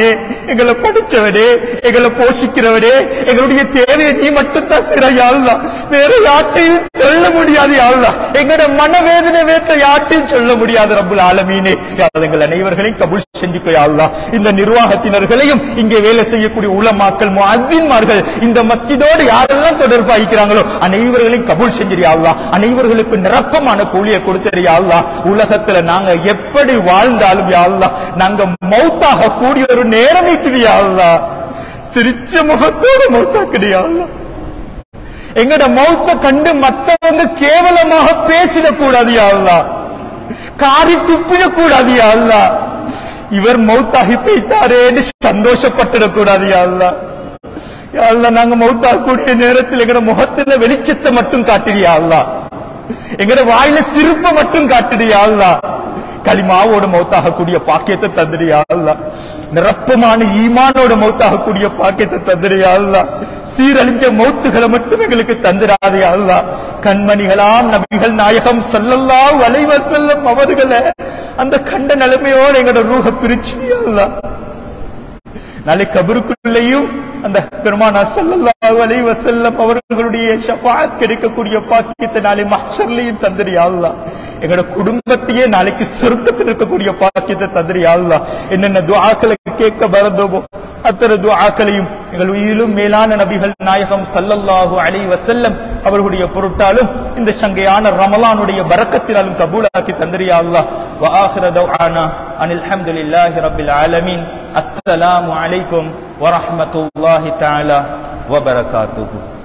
எங்களை படிச்சவனே எங்களை போஷிக்கிறவனே எங்களுடைய தேவையை நீ மட்டும் தான் சிறையா வேற யார்ட்டையும் சொல்ல முடியாது யாழ்லா எங்களோட மனவேதனை வேற்ற யார்ட்டையும் சொல்ல முடியாது ரப்புல் ஆலமீனே யா அல்லாஹ் எங்கள் அனைவர்களையும் கபூல் செஞ்சுக்கோ யா அல்லாஹ் இந்த நிர்வாகத்தினர்களையும் இங்கே வேலை செய்யக்கூடிய உலமாக்கள் முஅத்தின்மார்கள் இந்த மஸ்ஜிதோடு யாரெல்லாம் தொடர்பு ஆகிக்கிறாங்களோ அனைவர்களையும் கபூல் செஞ்சிரியா அல்லாஹ் அனைவர்களுக்கு நிரப்பமான கூலியை கொடுத்தறியா அல்லாஹ் உலகத்துல நாங்க எப்படி வாழ்ந்தாலும் யா அல்லாஹ் நாங்க மௌத்தாக கூடிய ஒரு நேரம் இருக்குதியா அல்லாஹ் சிரிச்ச முகத்தோடு மௌத்தாக்குறியா அல்லாஹ் எங்கட மௌத்த கண்டு மத்தவங்க கேவலமாக பேசிடக்கூடாது யா அல்லாஹ் காரி துப்பிடக்கூடாது யா அல்லாஹ் இவர் மௌத்தாகி போய்த்தாரேன்னு சந்தோஷப்பட்டுடக்கூடாது யா அல்லாஹ் யா அல்லாஹ் நாங்க மௌத்தாகக்கூடிய நேரத்தில் எங்கட முகத்துல வெளிச்சத்தை மட்டும் காட்டுறியா அல்லாஹ் எங்கட வாயில சிரிப்பை மட்டும் காட்டுறியா அல்லாஹ் களிமாவோட மௌத்தாகக்கூடிய பாக்கியத்தை தந்துடியா அல்லாஹ் நிரப்பமான ஈமானோட மௌத்தாகக்கூடிய பாக்கியத்தை தந்துடியா அல்லாஹ் சீரழிஞ்ச மௌத்துகளை மட்டும் எங்களுக்கு தந்துடாதே அல்லாஹ் கண்மணிகளாம் நபிகள் நாயகம் ஸல்லல்லாஹு அலைஹி வஸல்லம் அவர்களை அந்த கண்ட நிலைமையோட எங்களோட ரூஹ பிரிச்சியா அல்லாஹ் நாளை கபருக்குள்ளேயும் அந்த பெருமானா ஸல்லல்லாஹு அலைஹி வஸல்லம் அவர்களுடைய ஷஃபாஅத் கிடைக்கக்கூடிய பாக்கியத்தை நாளை மஹ்ஷர்லயும் தந்திரியா அல்லாஹ் எங்களோட குடும்பத்தையே நாளைக்கு சொர்க்கத்தில் இருக்கக்கூடிய பாக்கியத்தை தந்திரியா அல்லாஹ் என்னென்ன துஆக்களை கேட்க பரந்தோமோ அத்தனை துஆக்களையும் எங்கள் உயிரிலும் மேலான நபிகள் நாயகம் ஸல்லல்லாஹு அலைஹி வஸல்லம் அவர்களுடைய பொருட்டாலும் இந்த சங்கையான ரமலானுடைய பரக்கத்தினாலும் கபூலாக்கி தந்திரியா அல்லாஹ் வ ஆகிர தவ்ஆனா அனில் ஹம்துலில்லாஹி ரப்பில் ஆலமீன் அஸ்ஸலாமு அலைக்கும் ورحمة الله تعالى وبركاته